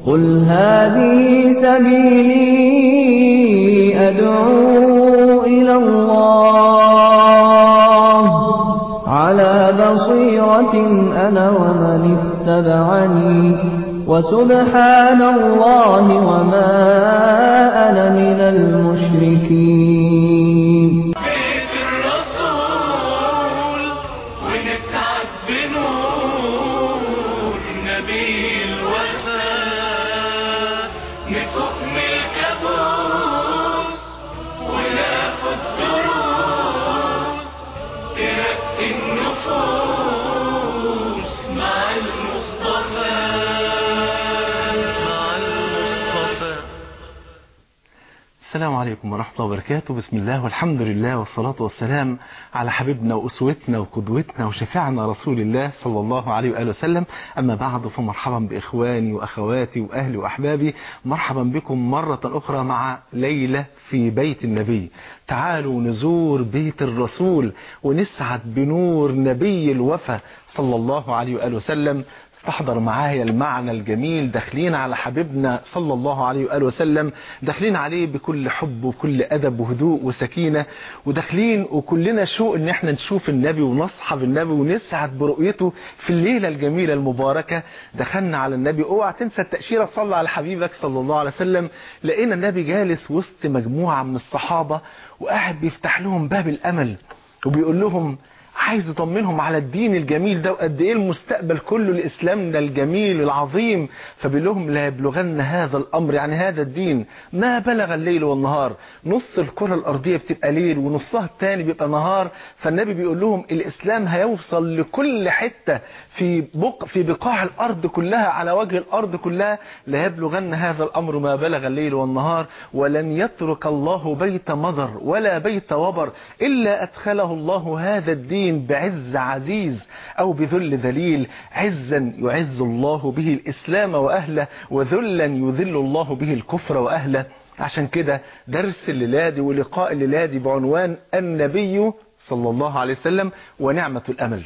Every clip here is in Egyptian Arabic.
قل هذه سبيلي أدعو إلى الله على بصيرة أنا ومن اتبعني وسبحان الله وما أنا من المشركين بيت الرسول ونسعد بنور نبي الوفاء نفوق من الكابوس وناخد دروس ترقي النفوس مع المصطفى مع المصطفى السلام عليكم ورحمة الله وبركاته بسم الله والحمد لله والصلاة والسلام على حبيبنا وأسوتنا وقدوتنا وشفيعنا رسول الله صلى الله عليه وآله وسلم أما بعد فمرحبا بإخواني وأخواتي وأهلي وأحبابي مرحبا بكم مرة أخرى مع ليلة في بيت النبي تعالوا نزور بيت الرسول ونسعد بنور نبي الوفا صلى الله عليه وآله وسلم استحضر معايا المعنى الجميل داخلين على حبيبنا صلى الله عليه وآله وسلم داخلين عليه بكل حب وكل أدب وهدوء وسكينة وداخلين وكلنا شوق ان احنا نشوف النبي ونصحب النبي ونسعد برؤيته في الليلة الجميلة المباركة دخلنا على النبي اوعى تنسى التأشيرة صلى على حبيبك صلى الله عليه وسلم لقينا النبي جالس وسط مجموعة من الصحابة وقاعد بيفتح لهم باب الأمل وبيقول لهم عايز يطمنهم على الدين الجميل ده وقد ايه المستقبل كله لاسلامنا الجميل العظيم فبيقول لهم لا يبلغن هذا الامر يعني هذا الدين ما بلغ الليل والنهار نص الكره الارضيه بتبقى ليل ونصها الثاني بيبقى نهار فالنبي بيقول لهم الاسلام هيوصل لكل حته في بق في بقاع الارض كلها على وجه الارض كلها لا يبلغن هذا الامر ما بلغ الليل والنهار ولن يترك الله بيت مضر ولا بيت وبر الا ادخله الله هذا الدين بعز عزيز أو بذل ذليل عزا يعز الله به الإسلام وأهله وذلا يذل الله به الكفر وأهله عشان كده درس الليلادي ولقاء الليلادي بعنوان النبي صلى الله عليه وسلم ونعمة الأمل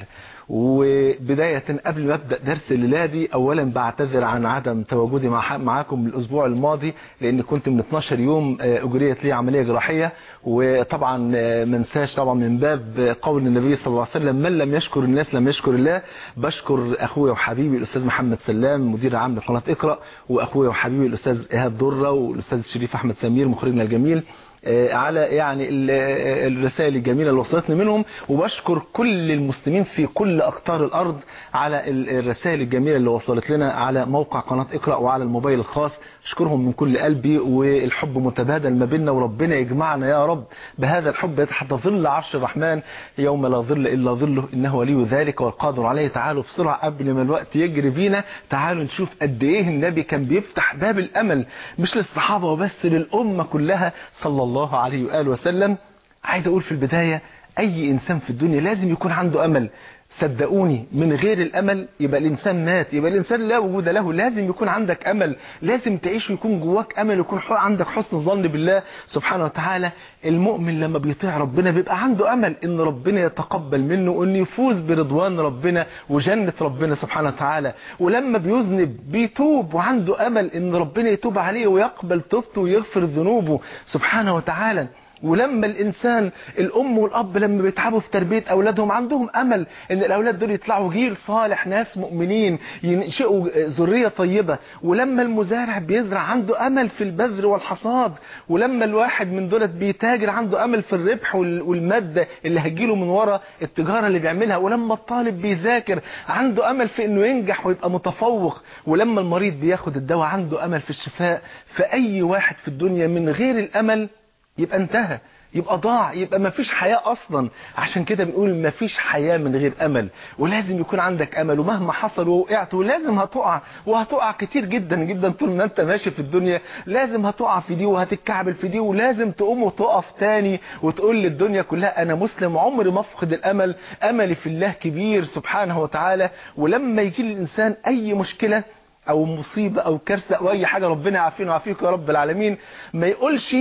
وبداية قبل ما أبدأ درس الليلادي أولا بعتذر عن عدم تواجدي مع معاكم الأسبوع الماضي لأن كنت من 12 يوم أجريت لي عملية جراحية وطبعا منساش طبعا من باب قول النبي صلى الله عليه وسلم من لم يشكر الناس لم يشكر الله بشكر أخويا وحبيبي الأستاذ محمد سلام مدير عام لقناة اقرأ وأخويا وحبيبي الأستاذ إيهاب درة والأستاذ شريف أحمد سمير مخرجنا الجميل على يعني الرسائل الجميلة اللي وصلتني منهم وبشكر كل المسلمين في كل أقطار الأرض على الرسائل الجميلة اللي وصلت لنا على موقع قناة اقرأ وعلى الموبايل الخاص أشكرهم من كل قلبي والحب متبادل ما بيننا وربنا يجمعنا يا رب بهذا الحب تحت ظل عرش الرحمن يوم لا ظل إلا ظله إنه ولي ذلك والقادر عليه تعالوا بسرعة قبل ما الوقت يجري بينا تعالوا نشوف قد إيه النبي كان بيفتح باب الأمل مش للصحابة وبس للأمة كلها صلى الله عليه وآله وسلم عايز أقول في البداية أي إنسان في الدنيا لازم يكون عنده أمل صدقوني من غير الأمل يبقى الإنسان مات يبقى الإنسان لا وجود له لازم يكون عندك أمل لازم تعيش ويكون جواك أمل ويكون عندك حسن ظن بالله سبحانه وتعالى المؤمن لما بيطيع ربنا بيبقى عنده أمل إن ربنا يتقبل منه وإن يفوز برضوان ربنا وجنة ربنا سبحانه وتعالى ولما بيذنب بيتوب وعنده أمل إن ربنا يتوب عليه ويقبل توبته ويغفر ذنوبه سبحانه وتعالى ولما الإنسان الأم والأب لما بيتعبوا في تربية أولادهم عندهم أمل إن الأولاد دول يطلعوا جيل صالح ناس مؤمنين ينشئوا ذرية طيبة ولما المزارع بيزرع عنده أمل في البذر والحصاد ولما الواحد من دولت بيتاجر عنده أمل في الربح والمادة اللي هتجيله من ورا التجارة اللي بيعملها ولما الطالب بيذاكر عنده أمل في إنه ينجح ويبقى متفوق ولما المريض بياخد الدواء عنده أمل في الشفاء فأي واحد في الدنيا من غير الأمل يبقى انتهى يبقى ضاع يبقى ما فيش حياة أصلا عشان كده بنقول ما فيش حياة من غير أمل ولازم يكون عندك أمل ومهما حصل ووقعت ولازم هتقع وهتقع كتير جدا جدا طول ما انت ماشي في الدنيا لازم هتقع في دي وهتتكعبل في دي ولازم تقوم وتقف تاني وتقول للدنيا كلها أنا مسلم عمري ما افقد الأمل أملي في الله كبير سبحانه وتعالى ولما يجي للإنسان أي مشكلة أو مصيبة أو كارثة أو أي حاجة ربنا يعافينا ويعافيك يا رب العالمين ما يقولش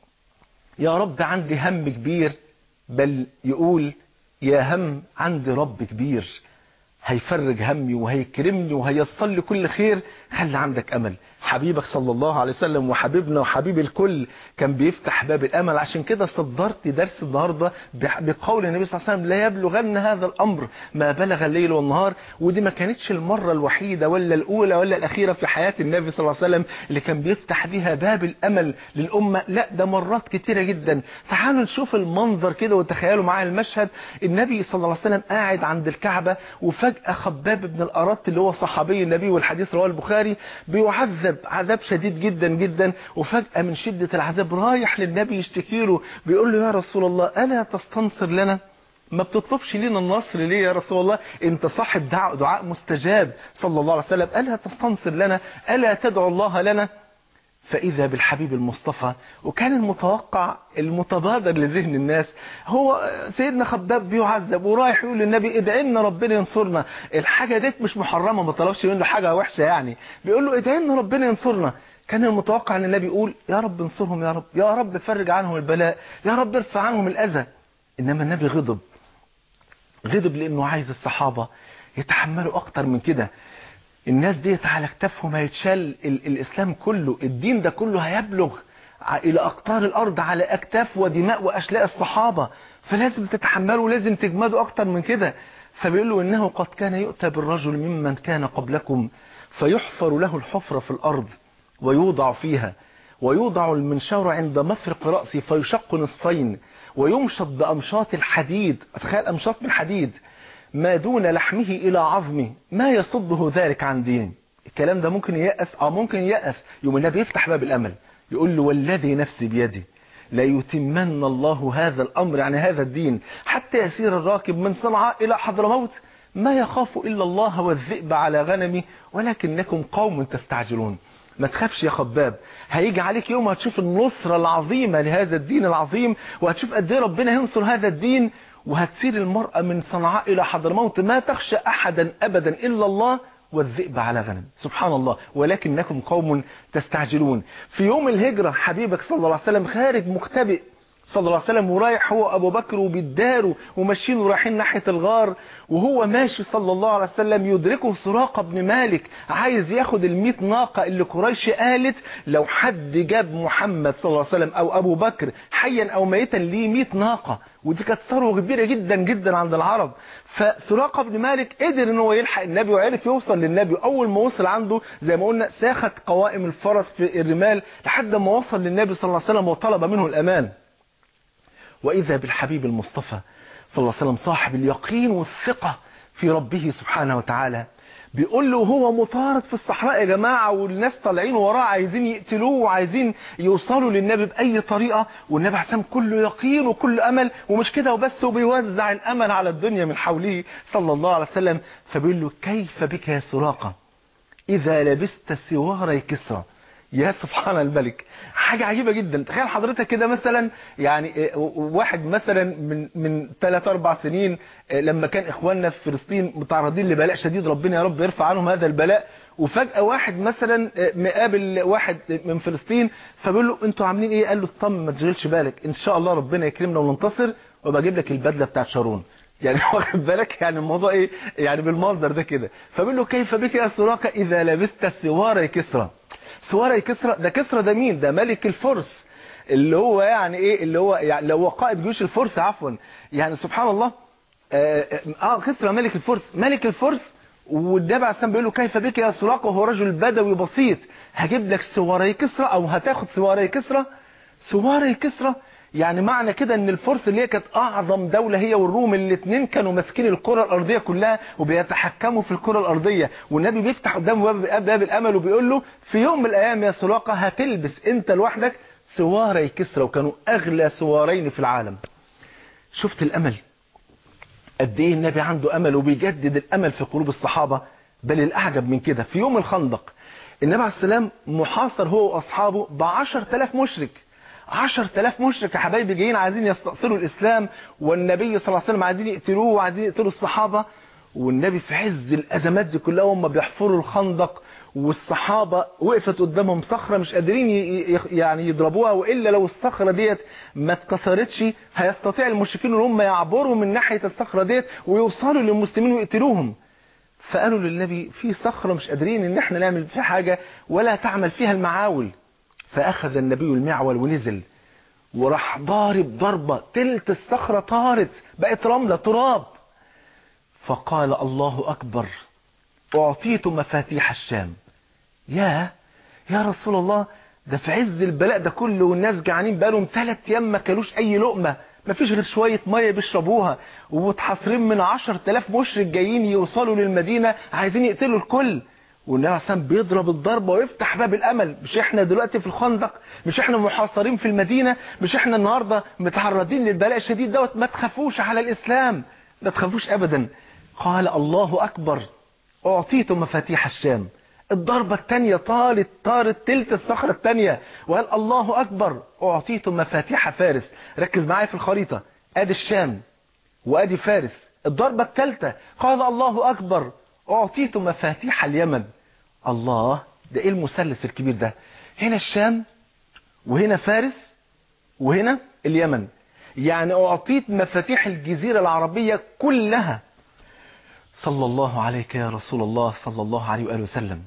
يا رب عندي هم كبير بل يقول يا هم عندي رب كبير هيفرج همي وهيكرمني وهيصل لي كل خير خلي عندك امل حبيبك صلى الله عليه وسلم وحبيبنا وحبيب الكل كان بيفتح باب الامل عشان كده صدرت درس النهارده بقول النبي صلى الله عليه وسلم لا يبلغن هذا الامر ما بلغ الليل والنهار ودي ما كانتش المره الوحيده ولا الاولى ولا الاخيره في حياه النبي صلى الله عليه وسلم اللي كان بيفتح بيها باب الامل للامه لا ده مرات كتيره جدا تعالوا نشوف المنظر كده وتخيلوا معايا المشهد النبي صلى الله عليه وسلم قاعد عند الكعبه وفجاه خباب بن الارات اللي هو صحابي النبي والحديث رواه البخاري بيعذب عذاب شديد جدا جدا وفجاه من شده العذاب رايح للنبي يشتكي له بيقول له يا رسول الله الا تستنصر لنا ما بتطلبش لنا النصر ليه يا رسول الله انت صاحب دعاء, دعاء مستجاب صلى الله عليه وسلم ألا تستنصر لنا ألا تدعو الله لنا فإذا بالحبيب المصطفى وكان المتوقع المتبادر لذهن الناس هو سيدنا خباب بيعذب ورايح يقول للنبي ادعي لنا ربنا ينصرنا الحاجة ديت مش محرمة ما طلبش منه حاجة وحشة يعني بيقول له ادعي لنا ربنا ينصرنا كان المتوقع ان النبي يقول يا رب انصرهم يا رب يا رب فرج عنهم البلاء يا رب ارفع عنهم الأذى إنما النبي غضب غضب لأنه عايز الصحابة يتحملوا أكتر من كده الناس ديت على كتافهم هيتشال ال الإسلام كله الدين ده كله هيبلغ إلى أقطار الأرض على أكتاف ودماء وأشلاء الصحابة فلازم تتحملوا لازم تجمدوا أكتر من كده فبيقول له إنه قد كان يؤتى بالرجل ممن كان قبلكم فيحفر له الحفرة في الأرض ويوضع فيها ويوضع المنشار عند مفرق رأسه فيشق نصفين ويمشط بأمشاط الحديد أتخيل أمشاط من حديد ما دون لحمه إلى عظمه ما يصده ذلك عن دينه الكلام ده ممكن ييأس أو ممكن ييأس يوم النبي يفتح باب الأمل يقول له والذي نفسي بيدي لا يتمن الله هذا الأمر يعني هذا الدين حتى يسير الراكب من صنعاء إلى حضرموت ما يخاف إلا الله والذئب على غنمه ولكنكم قوم تستعجلون ما تخافش يا خباب هيجي عليك يوم هتشوف النصرة العظيمة لهذا الدين العظيم وهتشوف قد ايه ربنا ينصر هذا الدين وهتسير المرأة من صنعاء إلى حضرموت ما تخشى أحدا أبدا إلا الله والذئب على غنم سبحان الله ولكنكم قوم تستعجلون في يوم الهجرة حبيبك صلى الله عليه وسلم خارج مختبئ صلى الله عليه وسلم ورايح هو أبو بكر وبيداروا وماشيين ورايحين ناحية الغار وهو ماشي صلى الله عليه وسلم يدركه سراقة بن مالك عايز ياخد الميت ناقة اللي قريش قالت لو حد جاب محمد صلى الله عليه وسلم أو أبو بكر حيا أو ميتا ليه ميت ناقة ودي كانت ثروة كبيرة جدا جدا عند العرب فسراقة بن مالك قدر ان هو يلحق النبي وعرف يوصل للنبي اول ما وصل عنده زي ما قلنا ساخت قوائم الفرس في الرمال لحد ما وصل للنبي صلى الله عليه وسلم وطلب منه الامان وإذا بالحبيب المصطفى صلى الله عليه وسلم صاحب اليقين والثقة في ربه سبحانه وتعالى بيقول له هو مطارد في الصحراء يا جماعة والناس طالعين وراه عايزين يقتلوه وعايزين يوصلوا للنبي بأي طريقة والنبي حسام كله يقين وكل أمل ومش كده وبس وبيوزع الأمل على الدنيا من حوله صلى الله عليه وسلم فبيقول له كيف بك يا سراقة إذا لبست سواري كسرى يا سبحان الملك حاجة عجيبة جدا تخيل حضرتك كده مثلا يعني واحد مثلا من من 3 4 سنين لما كان اخواننا في فلسطين متعرضين لبلاء شديد ربنا يا رب يرفع عنهم هذا البلاء وفجأة واحد مثلا مقابل واحد من فلسطين فبيقول له انتوا عاملين ايه قال له اطمن ما تشغلش بالك ان شاء الله ربنا يكرمنا وننتصر وبجيب لك البدلة بتاعت شارون يعني واخد بالك يعني الموضوع ايه يعني بالمنظر ده كده فبيقول له كيف بك يا سراقة اذا لبست سوار كسرى سواري كسرى ده كسرى ده مين ده ملك الفرس اللي هو يعني ايه اللي هو يعني اللي هو قائد جيوش الفرس عفوا يعني سبحان الله اه, آه كسرى ملك الفرس ملك الفرس والنبي عليه السلام بيقول له كيف بك يا سراقة وهو رجل بدوي بسيط هجيب لك سواري كسرى او هتاخد سواري كسرى سواري كسرى يعني معنى كده ان الفرس اللي هي كانت اعظم دولة هي والروم الاثنين كانوا ماسكين الكرة الارضية كلها وبيتحكموا في الكرة الارضية والنبي بيفتح قدامه باب, باب الامل وبيقول له في يوم من الايام يا سراقة هتلبس انت لوحدك سواري كسرى وكانوا اغلى سوارين في العالم شفت الامل قد ايه النبي عنده امل وبيجدد الامل في قلوب الصحابة بل الاعجب من كده في يوم الخندق النبي عليه السلام محاصر هو واصحابه ب 10000 مشرك 10000 مشرك يا حبايبي جايين عايزين يستأصلوا الإسلام والنبي صلى الله عليه وسلم عايزين يقتلوه وعايزين يقتلوا الصحابة والنبي في عز الأزمات دي كلها هم بيحفروا الخندق والصحابة وقفت قدامهم صخرة مش قادرين يعني يضربوها وإلا لو الصخرة ديت ما اتكسرتش هيستطيع المشركين ان هم يعبروا من ناحية الصخرة ديت ويوصلوا للمسلمين ويقتلوهم فقالوا للنبي في صخرة مش قادرين ان احنا نعمل فيها حاجة ولا تعمل فيها المعاول فاخذ النبي المعول ونزل وراح ضارب ضربة تلت الصخرة طارت بقت رملة تراب فقال الله اكبر اعطيت مفاتيح الشام يا يا رسول الله ده في عز البلاء ده كله والناس جعانين بقالهم ثلاث ايام ما كلوش اي لقمه مفيش غير شويه ميه بيشربوها ومتحاصرين من 10000 مشرك جايين يوصلوا للمدينه عايزين يقتلوا الكل والنبي عليه الصلاه بيضرب الضربه ويفتح باب الامل مش احنا دلوقتي في الخندق مش احنا محاصرين في المدينه مش احنا النهارده متعرضين للبلاء الشديد دوت ما تخافوش على الاسلام ما تخافوش ابدا قال الله اكبر اعطيت مفاتيح الشام الضربة الثانية طالت طارت تلت الصخرة الثانية وقال الله أكبر أعطيت مفاتيح فارس ركز معايا في الخريطة أدي الشام وأدي فارس الضربة الثالثة قال الله أكبر أعطيت مفاتيح اليمن الله ده إيه المثلث الكبير ده هنا الشام وهنا فارس وهنا اليمن يعني أعطيت مفاتيح الجزيرة العربية كلها صلى الله عليك يا رسول الله صلى الله عليه وآله وسلم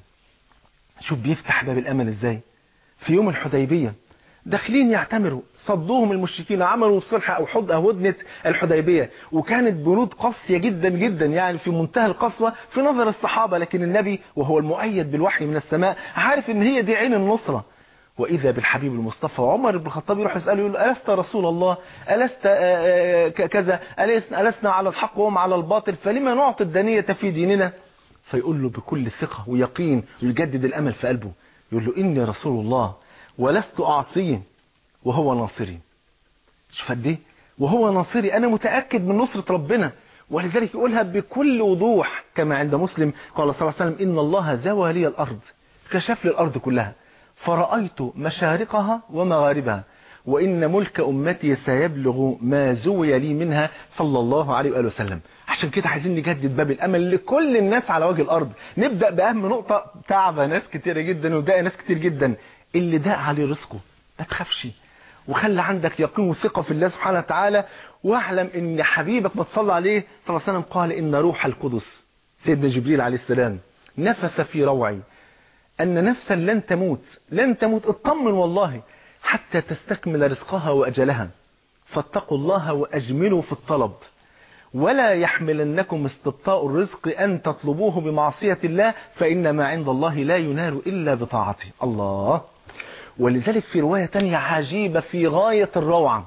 شوف بيفتح باب الأمل ازاي في يوم الحديبية داخلين يعتمروا صدوهم المشركين عملوا الصلح أو حد أو هدنة الحديبية وكانت بنود قاسية جدا جدا يعني في منتهى القسوة في نظر الصحابة لكن النبي وهو المؤيد بالوحي من السماء عارف ان هي دي عين النصرة وإذا بالحبيب المصطفى عمر بن الخطاب يروح يسأله يقول له ألست رسول الله ألست كذا ألسنا على الحق وهم على الباطل فلما نعطي الدنية في ديننا فيقول له بكل ثقة ويقين يجدد الأمل في قلبه يقول له إني رسول الله ولست أعصيه وهو ناصري شوف قد ايه وهو ناصري أنا متأكد من نصرة ربنا ولذلك يقولها بكل وضوح كما عند مسلم قال صلى الله عليه وسلم إن الله زوى لي الأرض كشف لي الأرض كلها فرأيت مشارقها ومغاربها وإن ملك أمتي سيبلغ ما زوي لي منها صلى الله عليه وآله وسلم عشان كده عايزين نجدد باب الأمل لكل الناس على وجه الأرض نبدأ بأهم نقطة تعب ناس كتير جدا وداء ناس كتير جدا اللي داء عليه رزقه ما تخافش وخلي عندك يقين وثقة في الله سبحانه وتعالى واعلم ان حبيبك ما تصلى عليه صلى الله عليه وسلم قال ان روح القدس سيدنا جبريل عليه السلام نفث في روعي أن نفسا لن تموت لن تموت اطمن والله حتى تستكمل رزقها وأجلها فاتقوا الله وأجملوا في الطلب ولا يحملنكم استبطاء الرزق أن تطلبوه بمعصية الله فإن ما عند الله لا ينال إلا بطاعته الله ولذلك في رواية تانية عجيبة في غاية الروعة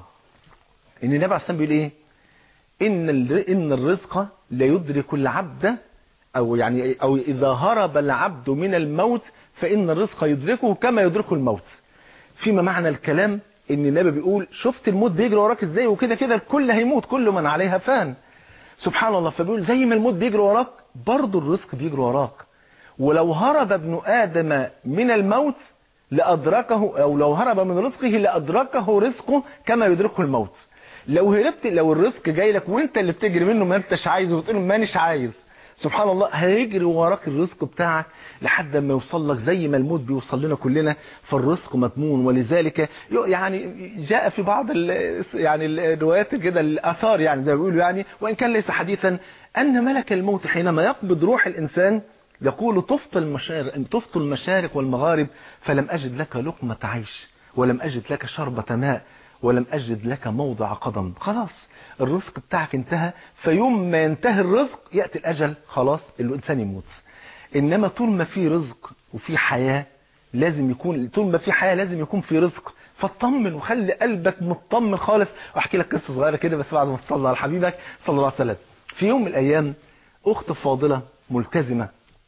إن النبي عليه الصلاة بيقول إيه إن, إن الرزق لا يدرك العبد أو يعني أو إذا هرب العبد من الموت فإن الرزق يدركه كما يدركه الموت فيما معنى الكلام ان النبي بيقول شفت الموت بيجري وراك ازاي وكده كده الكل هيموت كل من عليها فان سبحان الله فبيقول زي ما الموت بيجري وراك برضه الرزق بيجري وراك ولو هرب ابن آدم من الموت لأدركه أو لو هرب من رزقه لأدركه رزقه كما يدركه الموت لو هربت لو الرزق جاي لك وانت اللي بتجري منه ما انتش عايزه وتقول مانيش عايز سبحان الله هيجري وراك الرزق بتاعك لحد ما يوصل لك زي ما الموت بيوصل لنا كلنا فالرزق مضمون ولذلك يعني جاء في بعض ال يعني الروايات كده الاثار يعني زي ما بيقولوا يعني وان كان ليس حديثا ان ملك الموت حينما يقبض روح الانسان يقول طفت المشارق طفت المشارق والمغارب فلم اجد لك لقمه عيش ولم اجد لك شربة ماء ولم اجد لك موضع قدم خلاص الرزق بتاعك انتهى فيوم ما ينتهي الرزق يأتي الأجل خلاص الإنسان يموت إنما طول ما في رزق وفي حياة لازم يكون طول ما في حياة لازم يكون في رزق فاطمن وخلي قلبك مطمن خالص واحكي لك قصة صغيرة كده بس بعد ما تصلي على حبيبك صلى الله عليه وسلم في يوم من الأيام أخت فاضلة ملتزمة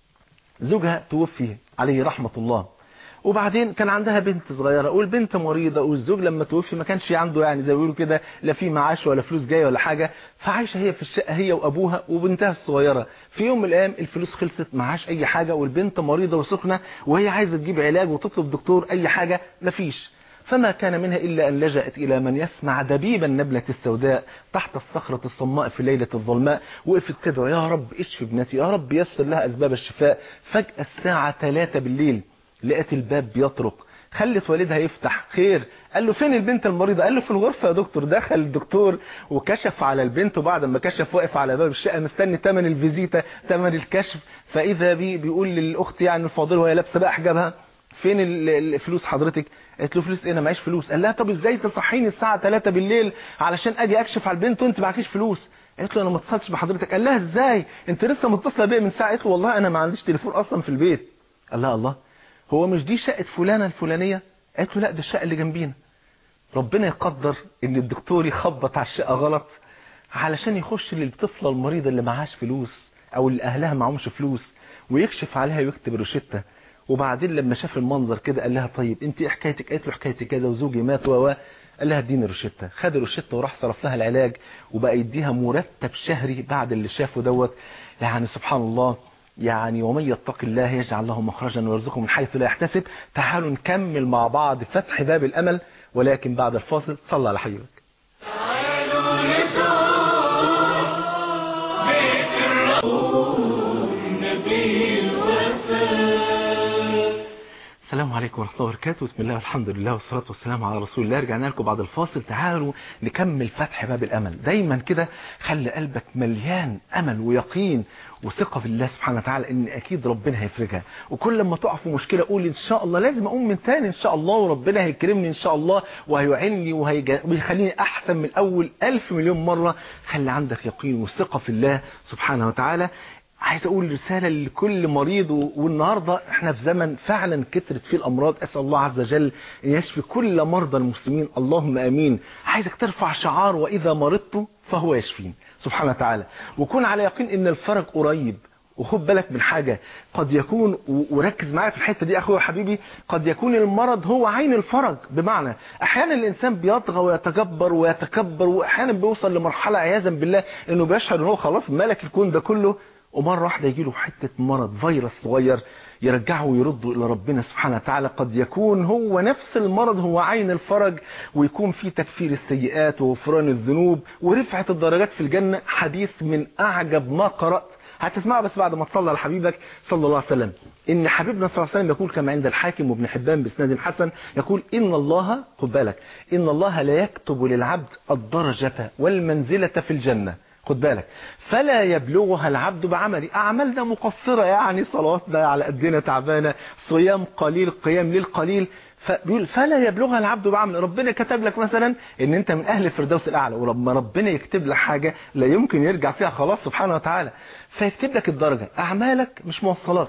زوجها توفي عليه رحمة الله وبعدين كان عندها بنت صغيرة والبنت مريضة والزوج لما توفي ما كانش عنده يعني زي ما بيقولوا كده لا في معاش ولا فلوس جاية ولا حاجة فعايشة هي في الشقة هي وأبوها وبنتها الصغيرة في يوم من الأيام الفلوس خلصت معاش أي حاجة والبنت مريضة وسخنة وهي عايزة تجيب علاج وتطلب دكتور أي حاجة مفيش فما كان منها إلا أن لجأت إلى من يسمع دبيب النبلة السوداء تحت الصخرة الصماء في ليلة الظلماء وقفت تدعو يا رب اشف ابنتي يا رب يسر لها أسباب الشفاء فجأة الساعة 3 بالليل لقيت الباب بيطرق خلت والدها يفتح خير قال له فين البنت المريضة قال له في الغرفة يا دكتور دخل الدكتور وكشف على البنت وبعد ما كشف واقف على باب الشقة مستني تمن الفيزيتا تمن الكشف فإذا بي بيقول للأخت يعني الفاضلة وهي لابسة بقى حجابها فين ال- الفلوس حضرتك قالت له فلوس ايه انا معيش فلوس قال لها طب ازاي تصحيني الساعة 3 بالليل علشان اجي اكشف على البنت وانت معكيش فلوس قالت له انا ما اتصلتش بحضرتك قال لها ازاي انت لسه متصله بيا من ساعه قالت له والله انا ما عنديش تليفون اصلا في البيت قال لها الله هو مش دي شقه فلانه الفلانيه قالت له لا دي الشقه اللي جنبينا ربنا يقدر ان الدكتور يخبط على الشقه غلط علشان يخش للطفله المريضه اللي معهاش فلوس او اللي اهلها معهمش فلوس ويكشف عليها ويكتب روشته وبعدين لما شاف المنظر كده قال لها طيب انت ايه حكايتك قالت له حكايتي كذا وزوجي مات و قال لها اديني روشته خد الروشته وراح صرف لها العلاج وبقى يديها مرتب شهري بعد اللي شافه دوت يعني سبحان الله يعني ومن يتق الله يجعل له مخرجا ويرزقه من حيث لا يحتسب تعالوا نكمل مع بعض فتح باب الامل ولكن بعد الفاصل صلى على حبيبك تعالوا نزور بيت الرسول نبي الوفاء السلام عليكم ورحمة الله وبركاته بسم الله والحمد لله والصلاة والسلام على رسول الله رجعنا لكم بعد الفاصل تعالوا نكمل فتح باب الأمل دايما كده خلي قلبك مليان أمل ويقين وثقة في الله سبحانه وتعالى ان اكيد ربنا هيفرجها وكل لما تقع في مشكلة قول ان شاء الله لازم اقوم من تاني ان شاء الله وربنا هيكرمني ان شاء الله وهيعني وهيجا- وهيخليني احسن من الاول الف مليون مرة خلي عندك يقين وثقة في الله سبحانه وتعالى عايز اقول رسالة لكل مريض و- والنهاردة احنا في زمن فعلا كترت فيه الامراض اسأل الله عز وجل ان يشفي كل مرضى المسلمين اللهم امين عايزك ترفع شعار واذا مرضت فهو يشفين سبحانه وتعالى وكون على يقين ان الفرج قريب وخد بالك من حاجة قد يكون و- وركز معايا في الحتة دي اخويا وحبيبي قد يكون المرض هو عين الفرج بمعنى احيانا الانسان بيطغى ويتجبر ويتكبر واحيانا بيوصل لمرحلة عياذا بالله انه بيشعر ان هو خلاص ملك الكون ده كله ومرة واحدة يجيله حتة مرض فيروس صغير يرجعه ويرده إلى ربنا سبحانه وتعالى قد يكون هو نفس المرض هو عين الفرج ويكون في تكفير السيئات وغفران الذنوب ورفعة الدرجات في الجنة حديث من أعجب ما قرأت هتسمعه بس بعد ما تصلى على حبيبك صلى الله عليه وسلم ان حبيبنا صلى الله عليه وسلم يقول كما عند الحاكم وابن حبان باسناد حسن يقول ان الله خد بالك ان الله لا يكتب للعبد الدرجة والمنزلة في الجنة خد بالك فلا يبلغها العبد بعمل أعمالنا مقصرة يعني صلواتنا على قدنا تعبانة صيام قليل قيام ليل قليل فبيقول فلا يبلغها العبد بعمل ربنا كتب لك مثلا ان انت من اهل الفردوس الاعلى ولما ربنا يكتب لك حاجة لا يمكن يرجع فيها خلاص سبحانه وتعالى فيكتب لك الدرجة اعمالك مش موصلات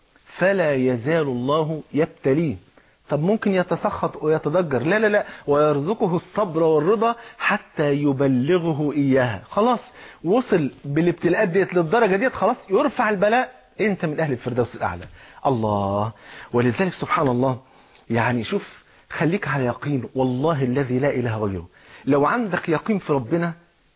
فلا يزال الله يبتليه طب ممكن يتسخط ويتضجر لا لا لا ويرزقه الصبر والرضا حتى يبلغه إياها خلاص وصل بالابتلاءات ديت للدرجة ديت خلاص يرفع البلاء انت من أهل الفردوس الأعلى الله ولذلك سبحان الله يعني شوف خليك على يقين والله الذي لا إله غيره لو عندك يقين في ربنا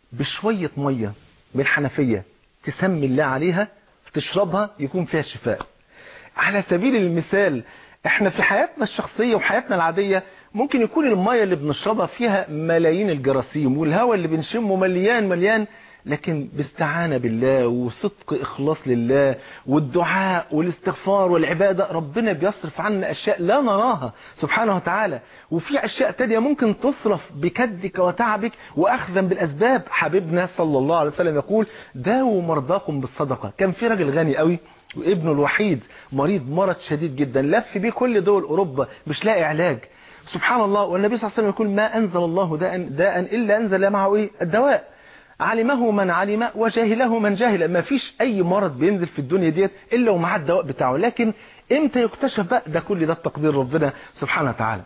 بشوية مية من حنفية تسمي الله عليها تشربها يكون فيها شفاء على سبيل المثال احنا في حياتنا الشخصية وحياتنا العادية ممكن يكون المية اللي بنشربها فيها ملايين الجراثيم والهواء اللي بنشمه مليان مليان لكن باستعانة بالله وصدق إخلاص لله والدعاء والاستغفار والعبادة ربنا بيصرف عنا أشياء لا نراها سبحانه وتعالى وفي أشياء تانية ممكن تصرف بكدك وتعبك وأخذا بالأسباب حبيبنا صلى الله عليه وسلم يقول داووا مرضاكم بالصدقة كان في راجل غني قوي وابنه الوحيد مريض مرض شديد جدا لف بيه كل دول أوروبا مش لاقي علاج سبحان الله والنبي صلى الله عليه وسلم يقول ما أنزل الله داء, داء إلا أنزل معه إيه الدواء علمه من علم وجاهله من جاهل ما فيش أي مرض بينزل في الدنيا ديت إلا ومعاه الدواء بتاعه لكن إمتى يكتشف بقى ده كل ده التقدير ربنا سبحانه وتعالى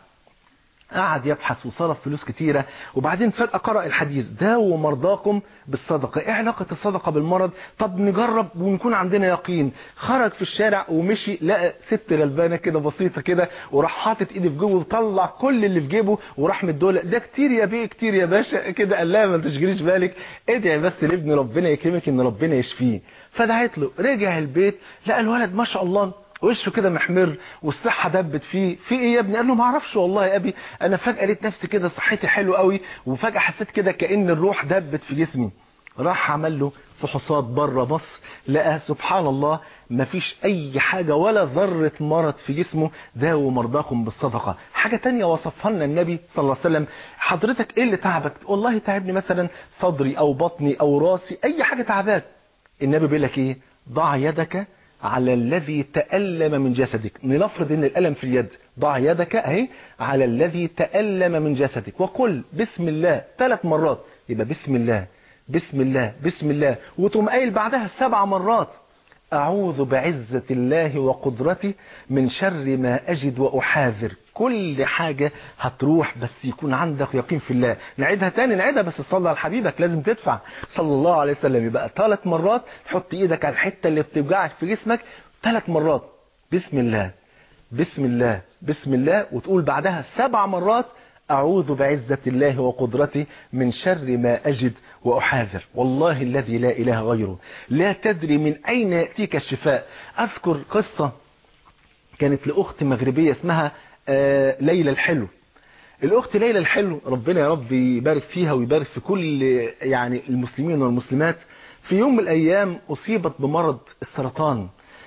قعد يبحث وصرف فلوس كتيرة وبعدين فجأة قرأ الحديث داووا مرضاكم بالصدقة ايه علاقة الصدقة بالمرض طب نجرب ونكون عندنا يقين خرج في الشارع ومشي لقى ست غلبانة كده بسيطة كده وراح حاطط ايدي في جيبه وطلع كل اللي في جيبه وراح مدوله ده كتير يا بيه كتير يا باشا كده قال لها ما تشغليش بالك ادعي بس لابن ربنا يكرمك ان ربنا يشفيه فدعيت له رجع البيت لقى الولد ما شاء الله وشه كده محمر والصحة دبت فيه في ايه يا ابني قال له ما اعرفش والله يا ابي انا فجأة لقيت نفسي كده صحتي حلوه قوي وفجأة حسيت كده كأن الروح دبت في جسمي راح عمل له فحوصات بره مصر لقى سبحان الله ما فيش اي حاجة ولا ذرة مرض في جسمه داووا مرضاكم بالصدقة حاجة تانية وصفها لنا النبي صلى الله عليه وسلم حضرتك ايه اللي تعبك والله تعبني مثلا صدري او بطني او راسي اي حاجة تعباك النبي بيقول لك ايه ضع يدك على الذي تألم من جسدك لنفرض ان الألم في اليد ضع يدك اهي على الذي تألم من جسدك وقل بسم الله ثلاث مرات يبقى بسم الله بسم الله بسم الله وتقوم قايل بعدها سبع مرات أعوذ بعزة الله وقدرته من شر ما أجد وأحاذر كل حاجة هتروح بس يكون عندك يقين في الله نعيدها تاني نعيدها بس صلى على حبيبك لازم تدفع صلى الله عليه وسلم يبقى ثلاث مرات تحط ايدك على الحتة اللي بتوجعك في جسمك ثلاث مرات بسم الله بسم الله بسم الله وتقول بعدها سبع مرات أعوذ بعزة الله وقدرته من شر ما أجد وأحاذر والله الذي لا إله غيره لا تدري من أين يأتيك الشفاء أذكر قصة كانت لأخت مغربية اسمها آه، ليلى الحلو الأخت ليلى الحلو ربنا يا رب يبارك فيها ويبارك في كل يعني المسلمين والمسلمات في يوم من الأيام أصيبت بمرض السرطان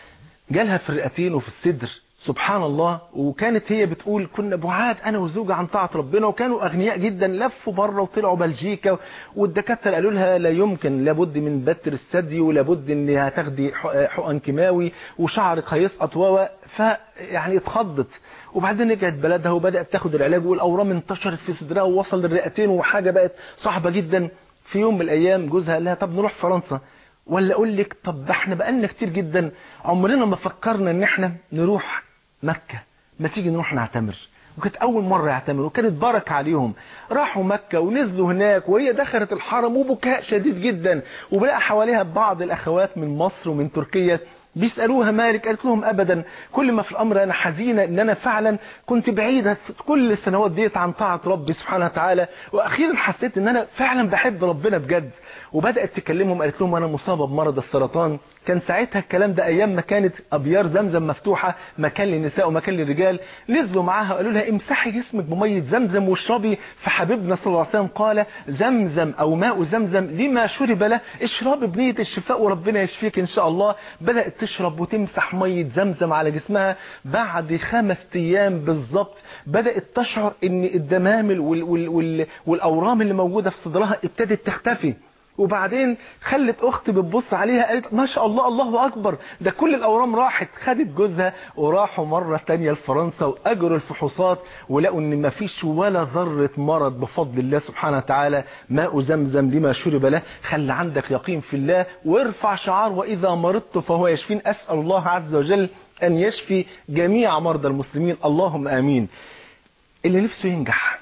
جالها في الرئتين وفي الصدر سبحان الله وكانت هي بتقول كنا بعاد انا وزوجي عن طاعه ربنا وكانوا اغنياء جدا لفوا بره وطلعوا بلجيكا والدكاتره قالوا لها لا يمكن لابد من بتر الثدي ولابد ان هتاخدي حقن كيماوي وشعرك هيسقط و فيعني اتخضت وبعدين رجعت بلدها وبدات تاخد العلاج والاورام انتشرت في صدرها ووصل للرئتين وحاجه بقت صعبه جدا في يوم من الايام جوزها قال لها طب نروح فرنسا ولا اقول لك طب احنا بقالنا كتير جدا عمرنا ما فكرنا ان احنا نروح مكة ما تيجي نروح نعتمر وكانت اول مرة يعتمروا وكانت بركة عليهم راحوا مكة ونزلوا هناك وهي دخلت الحرم وبكاء شديد جدا وبلاقى حواليها بعض الاخوات من مصر ومن تركيا بيسألوها مالك قالت لهم أبدا كل ما في الأمر أنا حزينة إن أنا فعلا كنت بعيدة كل السنوات ديت عن طاعة ربي سبحانه وتعالى وأخيرا حسيت إن أنا فعلا بحب ربنا بجد وبدأت تكلمهم قالت لهم أنا مصابة بمرض السرطان كان ساعتها الكلام ده أيام ما كانت أبيار زمزم مفتوحة مكان للنساء ومكان للرجال نزلوا معاها وقالوا لها امسحي جسمك بمية زمزم واشربي فحبيبنا صلى الله عليه وسلم قال زمزم أو ماء زمزم لما شرب له اشربي بنية الشفاء وربنا يشفيك إن شاء الله بدأت تشرب وتمسح مية زمزم على جسمها بعد خمس أيام بالظبط بدأت تشعر إن الدمامل وال وال وال والأورام اللي موجودة في صدرها ابتدت تختفي وبعدين خلت اختي بتبص عليها قالت ما شاء الله الله اكبر ده كل الاورام راحت خدت جوزها وراحوا مرة تانية لفرنسا واجروا الفحوصات ولقوا ان ما فيش ولا ذرة مرض بفضل الله سبحانه وتعالى ماء زمزم لما شرب له خلي عندك يقين في الله وارفع شعار واذا مرضت فهو يشفين اسأل الله عز وجل ان يشفي جميع مرضى المسلمين اللهم امين اللي نفسه ينجح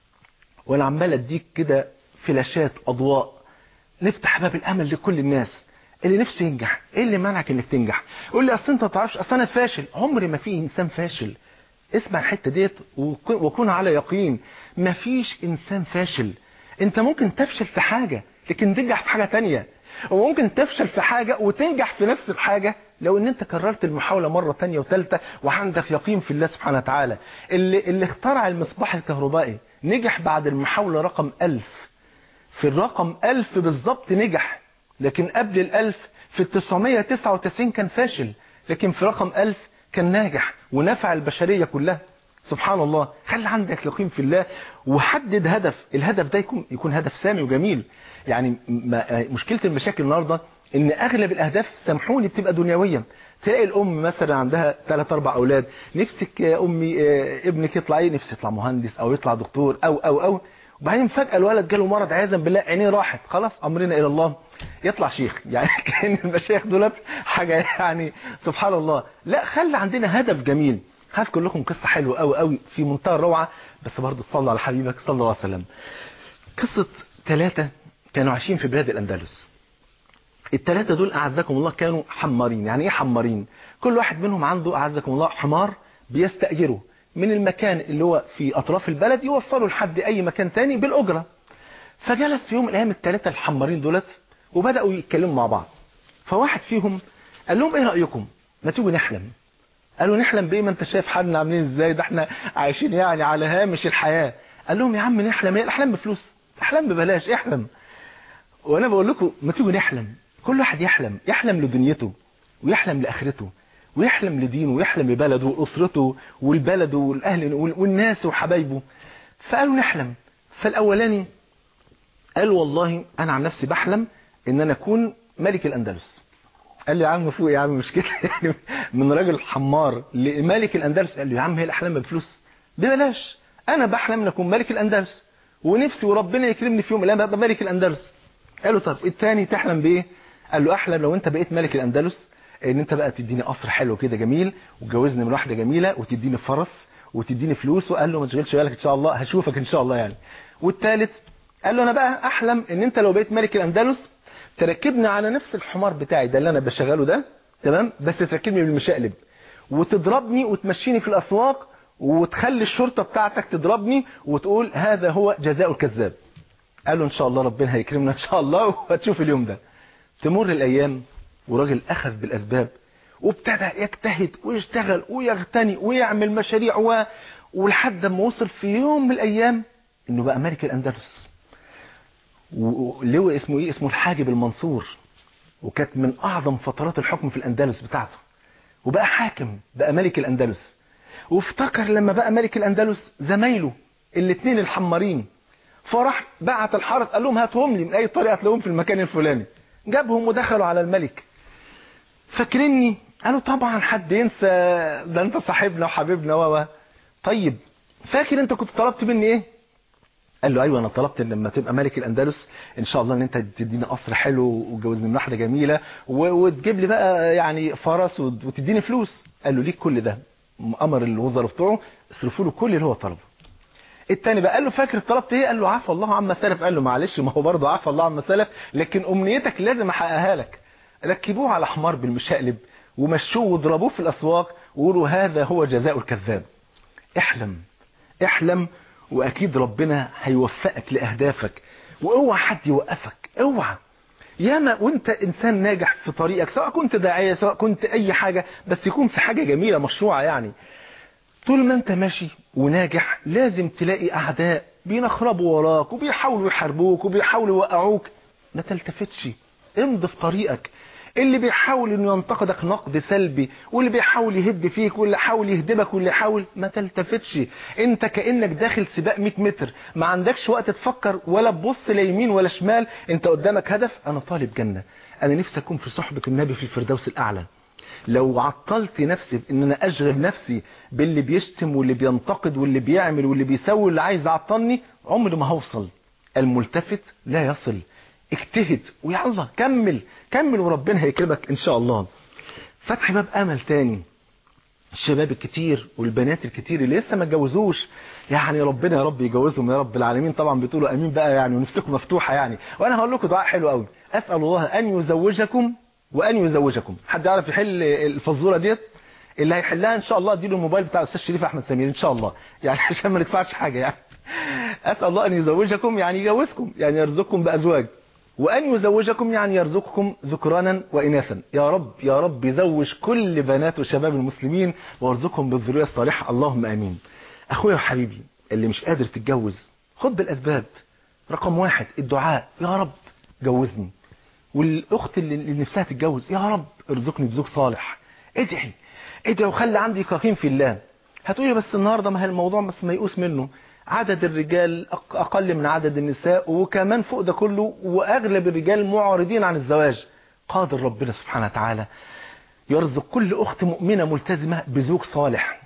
وانا عمال اديك كده فلاشات اضواء نفتح باب الامل لكل الناس اللي نفسه ينجح ايه اللي منعك انك تنجح يقول لي اصل انت ما تعرفش اصل انا فاشل عمري ما في انسان فاشل اسمع الحته ديت وكون على يقين ما فيش انسان فاشل انت ممكن تفشل في حاجه لكن تنجح في حاجه تانية وممكن تفشل في حاجه وتنجح في نفس الحاجه لو ان انت كررت المحاوله مره تانية وثالثه وعندك يقين في الله سبحانه وتعالى اللي اللي اخترع المصباح الكهربائي نجح بعد المحاوله رقم ألف في الرقم ألف بالظبط نجح لكن قبل الألف في التسعمية تسعة وتسعين كان فاشل لكن في رقم ألف كان ناجح ونفع البشرية كلها سبحان الله خلي عندك يقين في الله وحدد هدف الهدف ده يكون يكون هدف سامي وجميل يعني مشكلة المشاكل النهاردة ان اغلب الاهداف سامحوني بتبقى دنيوية تلاقي الام مثلا عندها ثلاث اربع اولاد نفسك يا امي ابنك يطلع ايه نفسه يطلع مهندس او يطلع دكتور او او او وبعدين فجأة الولد جاله مرض عياذا بالله عينيه راحت خلاص امرنا الى الله يطلع شيخ يعني كان المشايخ دولت حاجة يعني سبحان الله لا خلي عندنا هدف جميل هذكر لكم قصة حلوة قوي قوي في منتهى الروعة بس برضه تصلوا على حبيبك صلى الله عليه وسلم قصة ثلاثة كانوا عايشين في بلاد الأندلس الثلاثة دول أعزكم الله كانوا حمارين يعني إيه حمارين كل واحد منهم عنده أعزكم الله حمار بيستأجره من المكان اللي هو في أطراف البلد يوصلوا لحد أي مكان تاني بالأجرة فجلس في يوم من الأيام الثلاثة الحمارين دولت وبدأوا يتكلموا مع بعض فواحد فيهم قال لهم إيه رأيكم ما تيجوا نحلم قالوا نحلم بإيه ما أنت شايف حالنا عاملين إزاي ده إحنا عايشين يعني على هامش الحياة قال لهم يا عم نحلم إيه الأحلام بفلوس الأحلام ببلاش احلم وانا بقول لكم ما تيجوا نحلم كل واحد يحلم يحلم لدنيته ويحلم لاخرته ويحلم لدينه ويحلم لبلده واسرته والبلد والاهل والناس وحبايبه فقالوا نحلم فالاولاني قال والله انا عن نفسي بحلم ان انا اكون ملك الاندلس قال لي يا عم فوق يا عم مش كده يعني من راجل حمار لملك الاندلس قال له يا عم هي الاحلام بفلوس ببلاش انا بحلم ان اكون ملك الاندلس ونفسي وربنا يكرمني في يوم من الايام ابقى ملك الاندلس قال له طب الثاني تحلم بايه قال له احلم لو انت بقيت ملك الاندلس ان انت بقى تديني قصر حلو كده جميل وتجوزني من واحده جميله وتديني فرس وتديني فلوس وقال له ما تشغلش بالك ان شاء الله هشوفك ان شاء الله يعني والثالث قال له انا بقى احلم ان انت لو بقيت ملك الاندلس تركبني على نفس الحمار بتاعي ده اللي انا بشغله ده تمام بس تركبني بالمشقلب وتضربني وتمشيني في الاسواق وتخلي الشرطه بتاعتك تضربني وتقول هذا هو جزاء الكذاب قال له ان شاء الله ربنا هيكرمنا ان شاء الله وهتشوف اليوم ده تمر الايام وراجل اخذ بالاسباب وابتدى يجتهد ويشتغل ويغتني ويعمل مشاريع و... ولحد ما وصل في يوم من الايام انه بقى ملك الاندلس ولو اسمه ايه اسمه الحاجب المنصور وكانت من اعظم فترات الحكم في الاندلس بتاعته وبقى حاكم بقى ملك الاندلس وافتكر لما بقى ملك الاندلس زمايله الاثنين الحمارين فراح بعت الحارس قال لهم هاتهم لي من اي طريقه هتلاقوهم في المكان الفلاني جابهم ودخلوا على الملك فاكريني قالوا طبعا حد ينسى ده انت صاحبنا وحبيبنا و طيب فاكر انت كنت طلبت مني ايه قال له ايوه انا طلبت ان لما تبقى ملك الاندلس ان شاء الله ان انت تديني قصر حلو وتجوزني من واحده جميله وتجيب لي بقى يعني فرس وتديني فلوس قال له ليك كل ده امر الوزراء بتوعه اصرفوا له كل اللي هو طلبه التاني بقى قال له فاكر طلبت ايه قال له عفى الله عما سلف قال له معلش ما هو برضه عفى الله عما سلف لكن امنيتك لازم احققها لك ركبوه على حمار بالمشقلب ومشوه وضربوه في الاسواق وقولوا هذا هو جزاء الكذاب احلم احلم واكيد ربنا هيوفقك لاهدافك واوعى حد يوقفك اوعى ياما وانت انسان ناجح في طريقك سواء كنت داعيه سواء كنت اي حاجه بس يكون في حاجه جميله مشروعه يعني طول ما انت ماشي وناجح لازم تلاقي اعداء بينخربوا وراك وبيحاولوا يحاربوك وبيحاولوا يوقعوك ما تلتفتش امضي في طريقك اللي بيحاول انه ينتقدك نقد سلبي واللي بيحاول يهد فيك واللي حاول يهدمك واللي يحاول ما تلتفتش انت كانك داخل سباق 100 متر ما عندكش وقت تفكر ولا تبص لا يمين ولا شمال انت قدامك هدف انا طالب جنه انا نفسي اكون في صحبه النبي في الفردوس الاعلى لو عطلت نفسي ان انا اشغل نفسي باللي بيشتم واللي بينتقد واللي بيعمل واللي بيسوي واللي عايز يعطلني عمري ما هوصل الملتفت لا يصل اجتهد ويلا كمل كمل وربنا هيكرمك ان شاء الله فتح باب امل تاني الشباب الكتير والبنات الكتير اللي لسه ما اتجوزوش يعني ربنا يا رب يجوزهم يا رب العالمين طبعا بتقولوا امين بقى يعني ونفسكم مفتوحه يعني وانا هقول لكم دعاء حلو قوي اسال الله ان يزوجكم وان يزوجكم حد يعرف يحل الفزوره ديت اللي هيحلها ان شاء الله اديله الموبايل بتاع الاستاذ شريف احمد سمير ان شاء الله يعني عشان ما ندفعش حاجه يعني اسال الله ان يزوجكم يعني يجوزكم يعني يرزقكم بازواج وأن يزوجكم يعني يرزقكم ذكرانا وإناثا يا رب يا رب يزوج كل بنات وشباب المسلمين وارزقهم بالذرية الصالحة اللهم آمين أخويا وحبيبي اللي مش قادر تتجوز خد بالأسباب رقم واحد الدعاء يا رب جوزني والأخت اللي نفسها تتجوز يا رب ارزقني بزوج صالح ادعي ادعي وخلي عندي يقين في الله هتقولي بس النهاردة ما هي الموضوع بس ما يقوس منه عدد الرجال أقل من عدد النساء وكمان فوق ده كله وأغلب الرجال معارضين عن الزواج قادر ربنا سبحانه وتعالى يرزق كل أخت مؤمنة ملتزمة بزوج صالح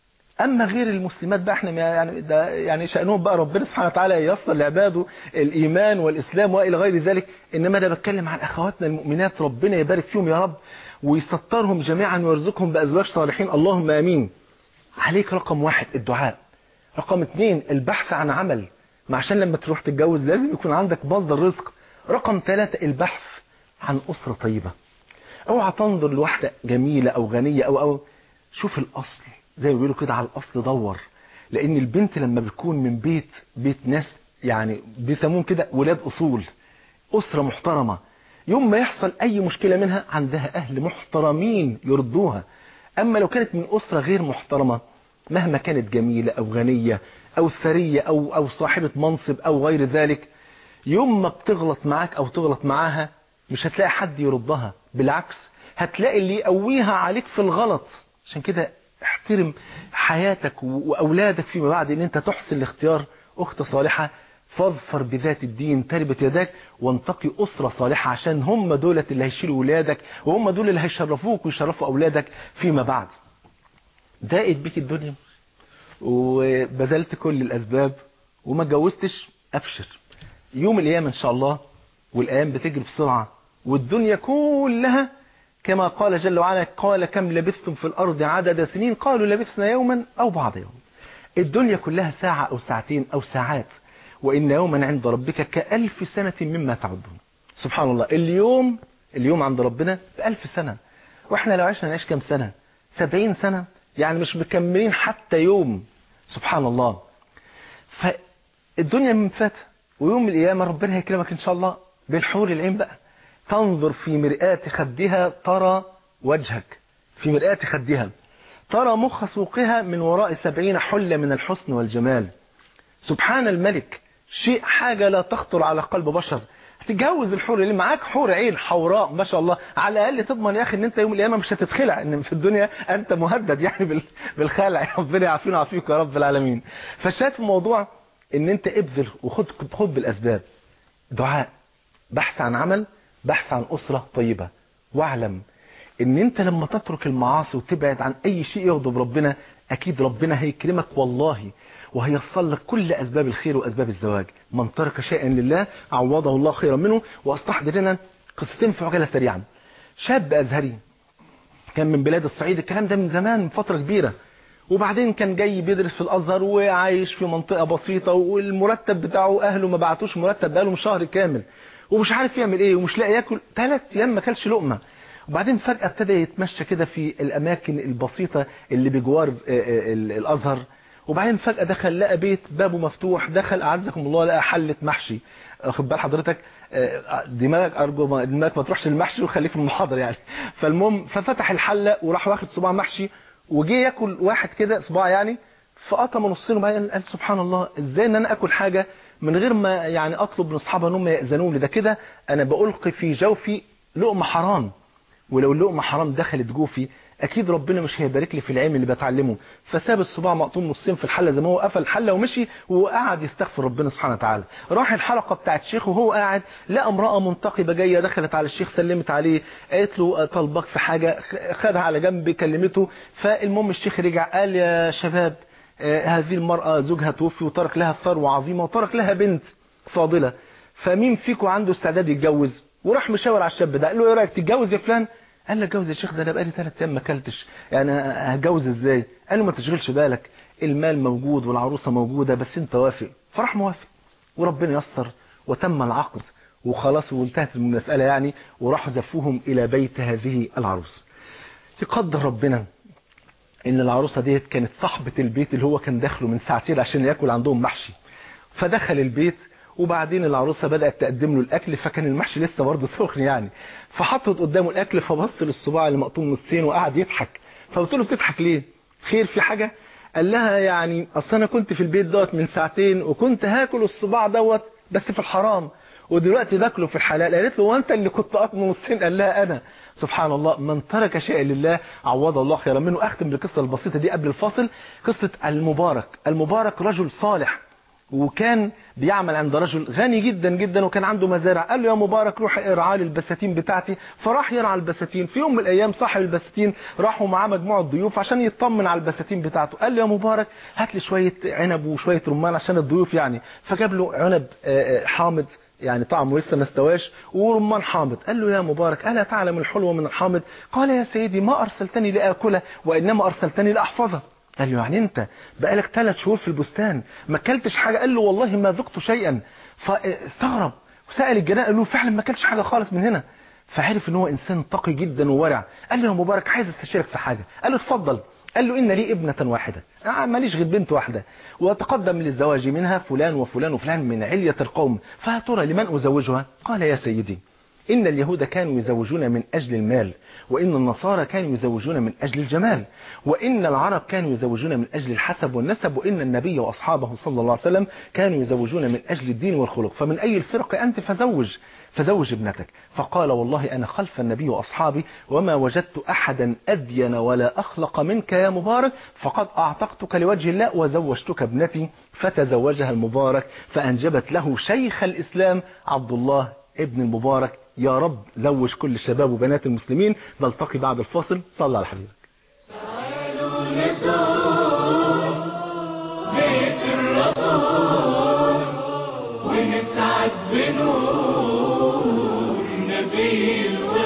أما غير المسلمات بقى احنا يعني ده يعني شأنهم بقى ربنا سبحانه وتعالى ييسر لعباده الإيمان والإسلام وإلى غير ذلك إنما أنا بتكلم عن أخواتنا المؤمنات ربنا يبارك فيهم يا رب ويسترهم جميعا ويرزقهم بأزواج صالحين اللهم آمين عليك رقم واحد الدعاء رقم اثنين البحث عن عمل ما عشان لما تروح تتجوز لازم يكون عندك مصدر رزق رقم ثلاثة البحث عن أسرة طيبة اوعى تنظر لواحدة جميلة أو غنية أو أو شوف الأصل زي ما بيقولوا كده على الأصل دور لأن البنت لما بتكون من بيت بيت ناس يعني بيسموهم كده ولاد أصول أسرة محترمة يوم ما يحصل أي مشكلة منها عندها أهل محترمين يردوها أما لو كانت من أسرة غير محترمة مهما كانت جميلة أو غنية أو ثرية أو, أو صاحبة منصب أو غير ذلك يوم ما بتغلط معاك او تغلط معاها مش هتلاقي حد يردها بالعكس هتلاقي اللي يقويها عليك في الغلط عشان كده احترم حياتك واولادك فيما بعد ان انت تحسن الاختيار اخت صالحة فاظفر بذات الدين تربت يداك وانتقي أسرة صالحة عشان هم دولة اللي هيشيلوا ولادك وهم دول اللي هيشرفوك ويشرفوا أولادك فيما بعد ضاقت بيك الدنيا وبذلت كل الأسباب وما اتجوزتش أبشر يوم القيامة إن شاء الله والأيام بتجري بسرعة والدنيا كلها كما قال جل وعلا قال كم لبثتم في الأرض عدد سنين قالوا لبثنا يوما أو بعض يوم الدنيا كلها ساعة أو ساعتين أو ساعات وإن يوما عند ربك كألف سنة مما تعدون سبحان الله اليوم اليوم عند ربنا بألف سنة وإحنا لو عشنا نعيش كم سنة سبعين سنة يعني مش مكملين حتى يوم سبحان الله فالدنيا من فات ويوم القيامة ربنا هيكرمك إن شاء الله بالحور العين بقى تنظر في مرآة خدها ترى وجهك في مرآة خدها ترى مخ سوقها من وراء سبعين حلة من الحسن والجمال سبحان الملك شيء حاجة لا تخطر على قلب بشر هتتجوز الحور اللي معاك حور عين حوراء ما شاء الله على الاقل تضمن يا اخي ان انت يوم القيامه مش هتتخلع ان في الدنيا انت مهدد يعني بالخلع ربنا يعافينا ويعافيك يا رب العالمين فالشاهد في الموضوع ان انت ابذل وخد خد بالاسباب دعاء بحث عن عمل بحث عن اسره طيبه واعلم ان انت لما تترك المعاصي وتبعد عن اي شيء يغضب ربنا اكيد ربنا هيكرمك والله وهيصل لك كل أسباب الخير وأسباب الزواج من ترك شيئا لله عوضه الله خيرا منه وأستحضر لنا قصتين في عجلة سريعا شاب أزهري كان من بلاد الصعيد الكلام ده من زمان من فترة كبيرة وبعدين كان جاي بيدرس في الأزهر وعايش في منطقة بسيطة والمرتب بتاعه أهله ما بعتوش مرتب بقاله شهر كامل ومش عارف يعمل ايه ومش لاقي ياكل ثلاث ايام ما كلش لقمه وبعدين فجأة ابتدى يتمشى كده في الأماكن البسيطة اللي بجوار الأزهر وبعدين فجأة دخل لقى بيت بابه مفتوح دخل أعزكم الله لقى حلة محشي خد بال حضرتك دماغك أرجو دماغك ما تروحش المحشي وخليك في المحاضرة يعني فالمهم ففتح الحلة وراح واخد صباع محشي وجه ياكل واحد كده صباع يعني فقطم نصين وبعدين قال سبحان الله ازاي ان انا اكل حاجة من غير ما يعني اطلب من اصحابها ان هم ياذنوا لي ده كده انا بألقي في جوفي لقمة حرام ولو اللقمة حرام دخلت جوفي اكيد ربنا مش هيبارك لي في العلم اللي بتعلمه فساب الصباع مقطوم نصين في الحله زي ما هو قفل الحله ومشي وقعد يستغفر ربنا سبحانه وتعالى راح الحلقه بتاعت الشيخ وهو قاعد لقى امراه منتقبه جايه دخلت على الشيخ سلمت عليه قالت له طلبك في حاجه خدها على جنب كلمته فالمهم الشيخ رجع قال يا شباب هذه المراه زوجها توفي وترك لها ثروه عظيمه وترك لها بنت فاضله فمين فيكم عنده استعداد يتجوز وراح مشاور على الشاب ده قال له ايه رايك تتجوز يا فلان قال له اتجوز يا شيخ ده انا بقالي ثلاث ايام ما اكلتش يعني هتجوز ازاي قال له ما تشغلش بالك المال موجود والعروسه موجوده بس انت وافق فراح موافق وربنا يسر وتم العقد وخلاص وانتهت المساله يعني وراحوا زفوهم الى بيت هذه العروس يقدر ربنا ان العروسه ديت كانت صاحبه البيت اللي هو كان داخله من ساعتين عشان ياكل عندهم محشي فدخل البيت وبعدين العروسه بدات تقدم له الاكل فكان المحشي لسه برضه سخن يعني فحطت قدامه الاكل فبص للصباع اللي مقطوم نصين وقعد يضحك فقلت له بتضحك ليه خير في حاجه قال لها يعني اصل انا كنت في البيت دوت من ساعتين وكنت هاكل الصباع دوت بس في الحرام ودلوقتي باكله في الحلال قالت له وانت اللي كنت قاطمه نصين قال لها انا سبحان الله من ترك شيئا لله عوض الله خيرا منه اختم بالقصه البسيطه دي قبل الفاصل قصه المبارك المبارك رجل صالح وكان بيعمل عند رجل غني جدا جدا وكان عنده مزارع قال له يا مبارك روح ارعى لي البساتين بتاعتي فراح يرعى البساتين في يوم من الايام صاحب البساتين راحوا معاه مجموعه ضيوف عشان يطمن على البساتين بتاعته قال له يا مبارك هات لي شويه عنب وشويه رمان عشان الضيوف يعني فجاب له عنب حامض يعني طعمه لسه ما استواش ورمان حامض قال له يا مبارك ألا تعلم الحلو من الحامض قال يا سيدي ما أرسلتني لآكله وإنما أرسلتني لأحفظه قال له يعني انت بقالك ثلاث شهور في البستان ما اكلتش حاجة قال له والله ما ذقت شيئا فاستغرب وسأل الجناء قال له فعلا ما اكلتش حاجة خالص من هنا فعرف ان هو انسان تقي جدا وورع قال له يا مبارك عايز استشيرك في حاجة قال له اتفضل قال له إن لي ابنة واحدة آه ماليش غير بنت واحدة وتقدم للزواج منها فلان وفلان وفلان من علية القوم فهترى لمن أزوجها قال يا سيدي إن اليهود كانوا يزوجون من أجل المال وإن النصارى كانوا يزوجون من أجل الجمال وإن العرب كانوا يزوجون من أجل الحسب والنسب وإن النبي وأصحابه صلى الله عليه وسلم كانوا يزوجون من أجل الدين والخلق فمن أي الفرق أنت فزوج فزوج ابنتك فقال والله أنا خلف النبي وأصحابي وما وجدت أحدا أدين ولا أخلق منك يا مبارك فقد أعتقتك لوجه الله وزوجتك ابنتي فتزوجها المبارك فأنجبت له شيخ الإسلام عبد الله ابن المبارك يا رب زوج كل الشباب وبنات المسلمين نلتقي بعد الفاصل صلى على حبيبك تعالوا نزور بيت الرسول ونسعد بنور نبي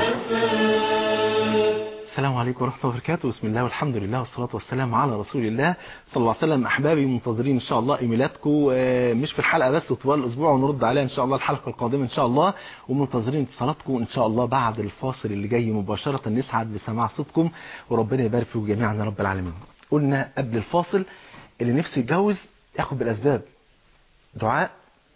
الوفاء السلام عليكم ورحمة الله وبركاته بسم الله والحمد لله والصلاة والسلام على رسول الله صلى الله عليه وسلم أحبابي منتظرين إن شاء الله إيميلاتكم آه، مش في الحلقة بس طوال الأسبوع ونرد عليها إن شاء الله الحلقة القادمة إن شاء الله ومنتظرين اتصالاتكم إن شاء الله بعد الفاصل اللي جاي مباشرة نسعد بسماع صوتكم وربنا يبارك فيكم جميعا يا رب العالمين قلنا قبل الفاصل اللي نفسه يتجوز ياخد بالأسباب دعاء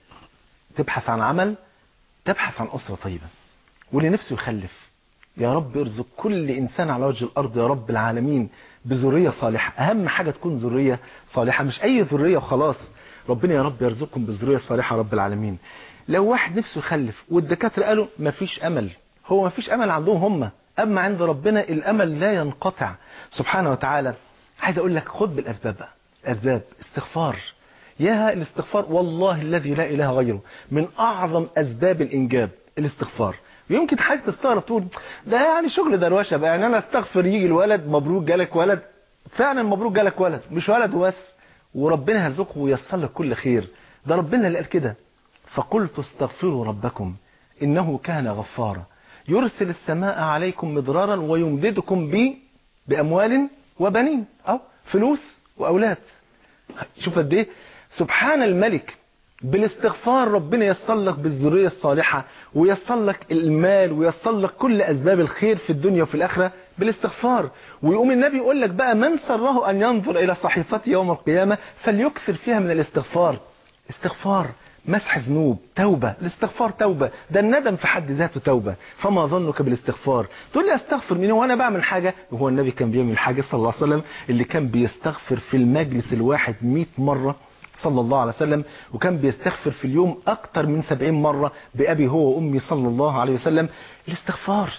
تبحث عن عمل تبحث عن أسرة طيبة واللي نفسه يخلف يا رب ارزق كل إنسان على وجه الأرض يا رب العالمين بذرية صالحة أهم حاجة تكون ذرية صالحة مش أي ذرية وخلاص ربنا يا رب يرزقكم بذرية صالحة يا رب العالمين لو واحد نفسه يخلف والدكاترة قالوا مفيش أمل هو مفيش أمل عندهم هم أما عند ربنا الأمل لا ينقطع سبحانه وتعالى عايز أقول لك خد بالأسباب بقى أسباب استغفار يا الاستغفار والله الذي لا إله غيره من أعظم أسباب الإنجاب الاستغفار يمكن حاجة تستغرب تقول ده يعني شغل دروشه بقى يعني أنا استغفر يجي الولد مبروك جالك ولد فعلا مبروك جالك ولد مش ولد وبس وربنا يرزقه وييسر لك كل خير ده ربنا اللي قال كده فقلت استغفروا ربكم إنه كان غفارا يرسل السماء عليكم مدرارا ويمددكم ب بأموال وبنين أو فلوس وأولاد شوف قد ايه سبحان الملك بالاستغفار ربنا ييسر لك بالذريه الصالحه وييسر لك المال وييسر لك كل اسباب الخير في الدنيا وفي الاخره بالاستغفار ويقوم النبي يقول لك بقى من سره ان ينظر الى صحيفته يوم القيامه فليكثر فيها من الاستغفار استغفار مسح ذنوب توبة الاستغفار توبة ده الندم في حد ذاته توبة فما ظنك بالاستغفار تقول لي استغفر مني وانا بعمل حاجة وهو النبي كان بيعمل حاجة صلى الله عليه وسلم اللي كان بيستغفر في المجلس الواحد 100 مرة صلى الله عليه وسلم وكان بيستغفر في اليوم أكتر من 70 مرة بأبي هو وأمي صلى الله عليه وسلم الاستغفار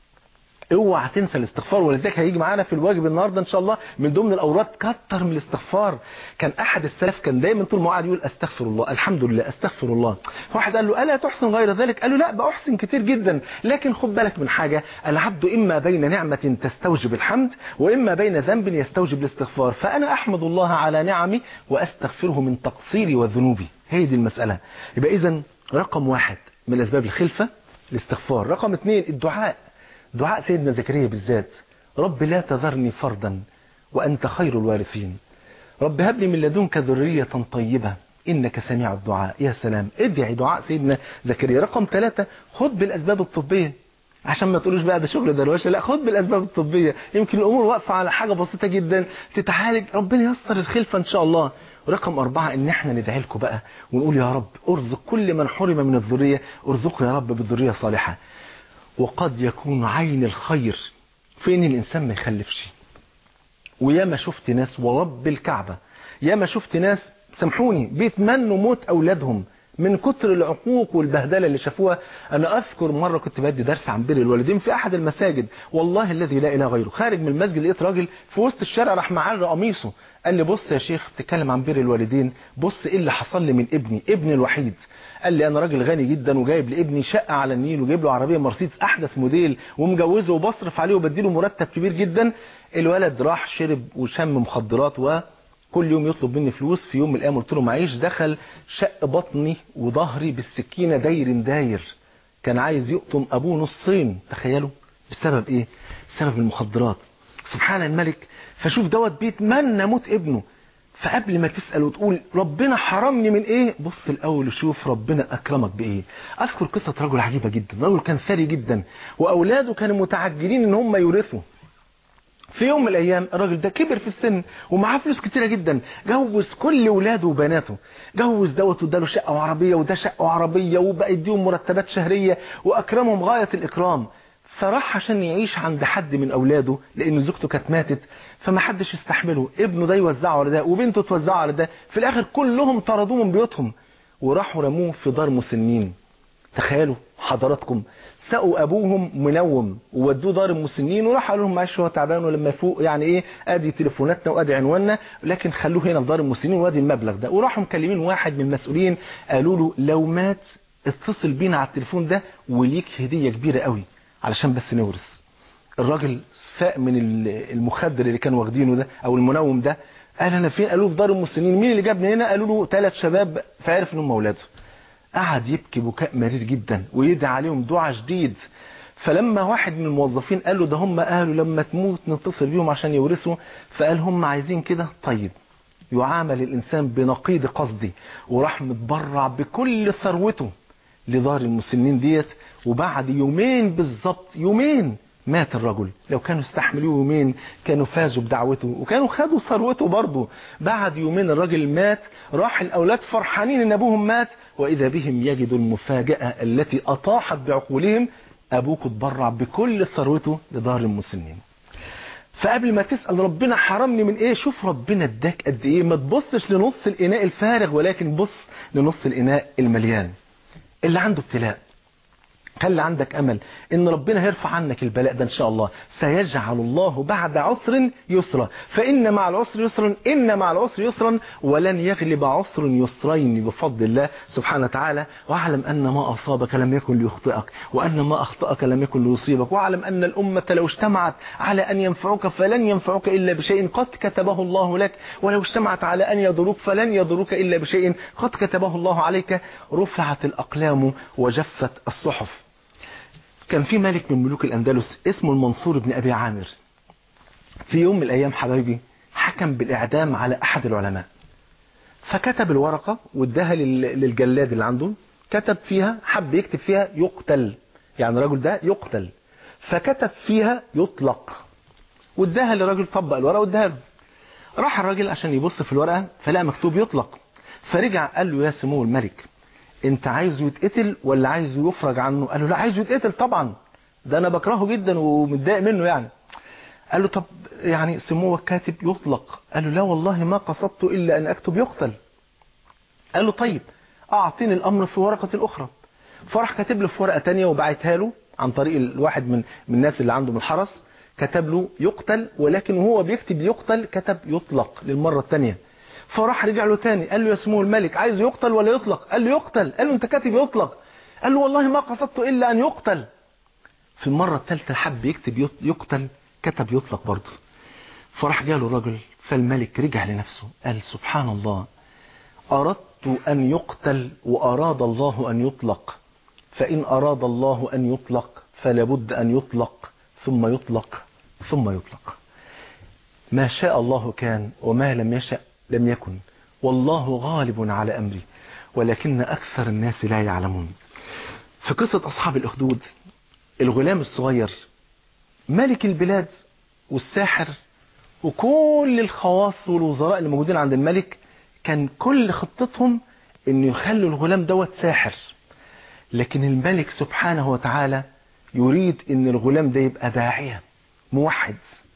اوعى تنسى الاستغفار ولذلك هيجي معانا في الواجب النهارده ان شاء الله من ضمن الاوراد كتر من الاستغفار كان احد السلف كان دايما طول ما هو قاعد يقول استغفر الله الحمد لله استغفر الله واحد قال له الا تحسن غير ذلك قال له لا بأحسن كتير جدا لكن خد بالك من حاجه العبد اما بين نعمه تستوجب الحمد واما بين ذنب يستوجب الاستغفار فانا احمد الله على نعمي واستغفره من تقصيري وذنوبي هي دي المساله يبقى اذا رقم واحد من اسباب الخلفه الاستغفار رقم اثنين الدعاء دعاء سيدنا زكريا بالذات رب لا تذرني فردا وأنت خير الوارثين رب هب لي من لدنك ذرية طيبة إنك سميع الدعاء يا سلام ادعي دعاء سيدنا زكريا رقم ثلاثة خد بالأسباب الطبية عشان ما تقولوش بقى ده شغل دروشه لا خد بالاسباب الطبيه يمكن الامور واقفه على حاجه بسيطه جدا تتعالج ربنا ييسر الخلفه ان شاء الله ورقم أربعة إن إحنا ندعي لكم بقى ونقول يا رب ارزق كل من حرم من الذرية ارزقه يا رب بالذرية صالحة وقد يكون عين الخير في ان الانسان ما يخلفش وياما شفت ناس ورب الكعبة ياما شفت ناس سامحوني بيتمنوا موت اولادهم من كتر العقوق والبهدله اللي شافوها انا اذكر مره كنت بدي درس عن بر الوالدين في احد المساجد والله الذي لا اله غيره خارج من المسجد لقيت راجل في وسط الشارع راح معرق قميصه قال لي بص يا شيخ بتتكلم عن بر الوالدين بص ايه اللي حصل لي من ابني ابني الوحيد قال لي انا راجل غني جدا وجايب لابني شقه على النيل وجايب له عربيه مرسيدس احدث موديل ومجوزه وبصرف عليه وبديله مرتب كبير جدا الولد راح شرب وشم مخدرات و كل يوم يطلب مني فلوس في يوم من الايام قلت له معيش دخل شق بطني وظهري بالسكينه داير داير كان عايز يقطم ابوه نصين تخيلوا بسبب ايه بسبب المخدرات سبحان الملك فشوف دوت بيتمنى موت ابنه فقبل ما تسأل وتقول ربنا حرمني من ايه بص الاول وشوف ربنا اكرمك بايه اذكر قصة رجل عجيبة جدا رجل كان ثري جدا واولاده كانوا متعجلين ان هم يورثوا في يوم من الايام الراجل ده كبر في السن ومعاه فلوس كتيره جدا جوز كل ولاده وبناته جوز دوت واداله شقه وعربيه وده شقه وعربيه وبقى يديهم مرتبات شهريه واكرمهم غايه الاكرام فراح عشان يعيش عند حد من اولاده لان زوجته كانت ماتت فما حدش يستحمله ابنه ده يوزعه على ده وبنته توزعه على ده في الاخر كلهم طردوه من بيوتهم وراحوا رموه في دار مسنين تخيلوا حضراتكم سقوا ابوهم منوم وودوه دار المسنين وراح قالوا لهم معلش هو تعبان ولما يفوق يعني ايه ادي تليفوناتنا وادي عنواننا لكن خلوه هنا في دار المسنين وادي المبلغ ده وراحوا مكلمين واحد من المسؤولين قالوا له لو مات اتصل بينا على التليفون ده وليك هديه كبيره قوي علشان بس نورث الراجل فاق من المخدر اللي كانوا واخدينه ده او المنوم ده قال انا فين قالوا في دار المسنين مين اللي جابني هنا قالوا له ثلاث شباب فعرف انهم اولاده قعد يبكي بكاء مرير جدا ويدعي عليهم دعاء شديد فلما واحد من الموظفين قال له ده هم قالوا لما تموت نتصل بيهم عشان يورثوا فقال هم عايزين كده طيب يعامل الإنسان بنقيض قصدي وراح متبرع بكل ثروته لدار المسنين ديت وبعد يومين بالظبط يومين مات الرجل لو كانوا استحملوه يومين كانوا فازوا بدعوته وكانوا خدوا ثروته برضه بعد يومين الراجل مات راح الأولاد فرحانين إن أبوهم مات وإذا بهم يجدوا المفاجأة التي أطاحت بعقولهم أبوك اتبرع بكل ثروته لدار المسنين فقبل ما تسأل ربنا حرمني من ايه شوف ربنا اداك قد ايه ما تبصش لنص الاناء الفارغ ولكن بص لنص الاناء المليان اللي عنده ابتلاء خلي عندك امل ان ربنا هيرفع عنك البلاء ده ان شاء الله سيجعل الله بعد عسر يسرا فان مع العسر يسرا ان مع العسر يسرا ولن يغلب عسر يسرين بفضل الله سبحانه وتعالى واعلم ان ما اصابك لم يكن ليخطئك وان ما اخطاك لم يكن ليصيبك واعلم ان الامه لو اجتمعت على ان ينفعوك فلن ينفعوك الا بشيء قد كتبه الله لك ولو اجتمعت على ان يضروك فلن يضروك الا بشيء قد كتبه الله عليك رفعت الاقلام وجفت الصحف كان في ملك من ملوك الأندلس اسمه المنصور بن أبي عامر في يوم من الأيام حبايبي حكم بالإعدام على أحد العلماء فكتب الورقة واداها للجلاد اللي عنده كتب فيها حب يكتب فيها يقتل يعني الراجل ده يقتل فكتب فيها يطلق واداها للراجل طبق الورقة واداها له راح الراجل عشان يبص في الورقة فلقى مكتوب يطلق فرجع قال له يا سمو الملك انت عايزه يتقتل ولا عايزه يفرج عنه قال له لا عايزه يتقتل طبعا ده انا بكرهه جدا ومتضايق منه يعني قال له طب يعني سموه الكاتب يطلق قال له لا والله ما قصدت الا ان اكتب يقتل قال له طيب اعطيني الامر في ورقه الاخرى فراح كاتب له في ورقه ثانيه وبعتها له عن طريق الواحد من من الناس اللي عنده من الحرس كتب له يقتل ولكن وهو بيكتب يقتل كتب يطلق للمره الثانيه فراح رجع له تاني قال له يا سمو الملك عايز يقتل ولا يطلق قال له يقتل قال له انت كاتب يطلق قال له والله ما قصدت الا ان يقتل في المرة الثالثة حب يكتب يقتل كتب يطلق برضه فراح جاله الرجل فالملك رجع لنفسه قال سبحان الله أردت أن يقتل وأراد الله أن يطلق فإن أراد الله أن يطلق فلابد أن يطلق ثم يطلق ثم يطلق ما شاء الله كان وما لم يشأ لم يكن والله غالب على أمري ولكن أكثر الناس لا يعلمون في قصة أصحاب الأخدود الغلام الصغير ملك البلاد والساحر وكل الخواص والوزراء اللي موجودين عند الملك كان كل خطتهم انه يخلوا الغلام دوت ساحر لكن الملك سبحانه وتعالى يريد ان الغلام ده يبقى داعية موحد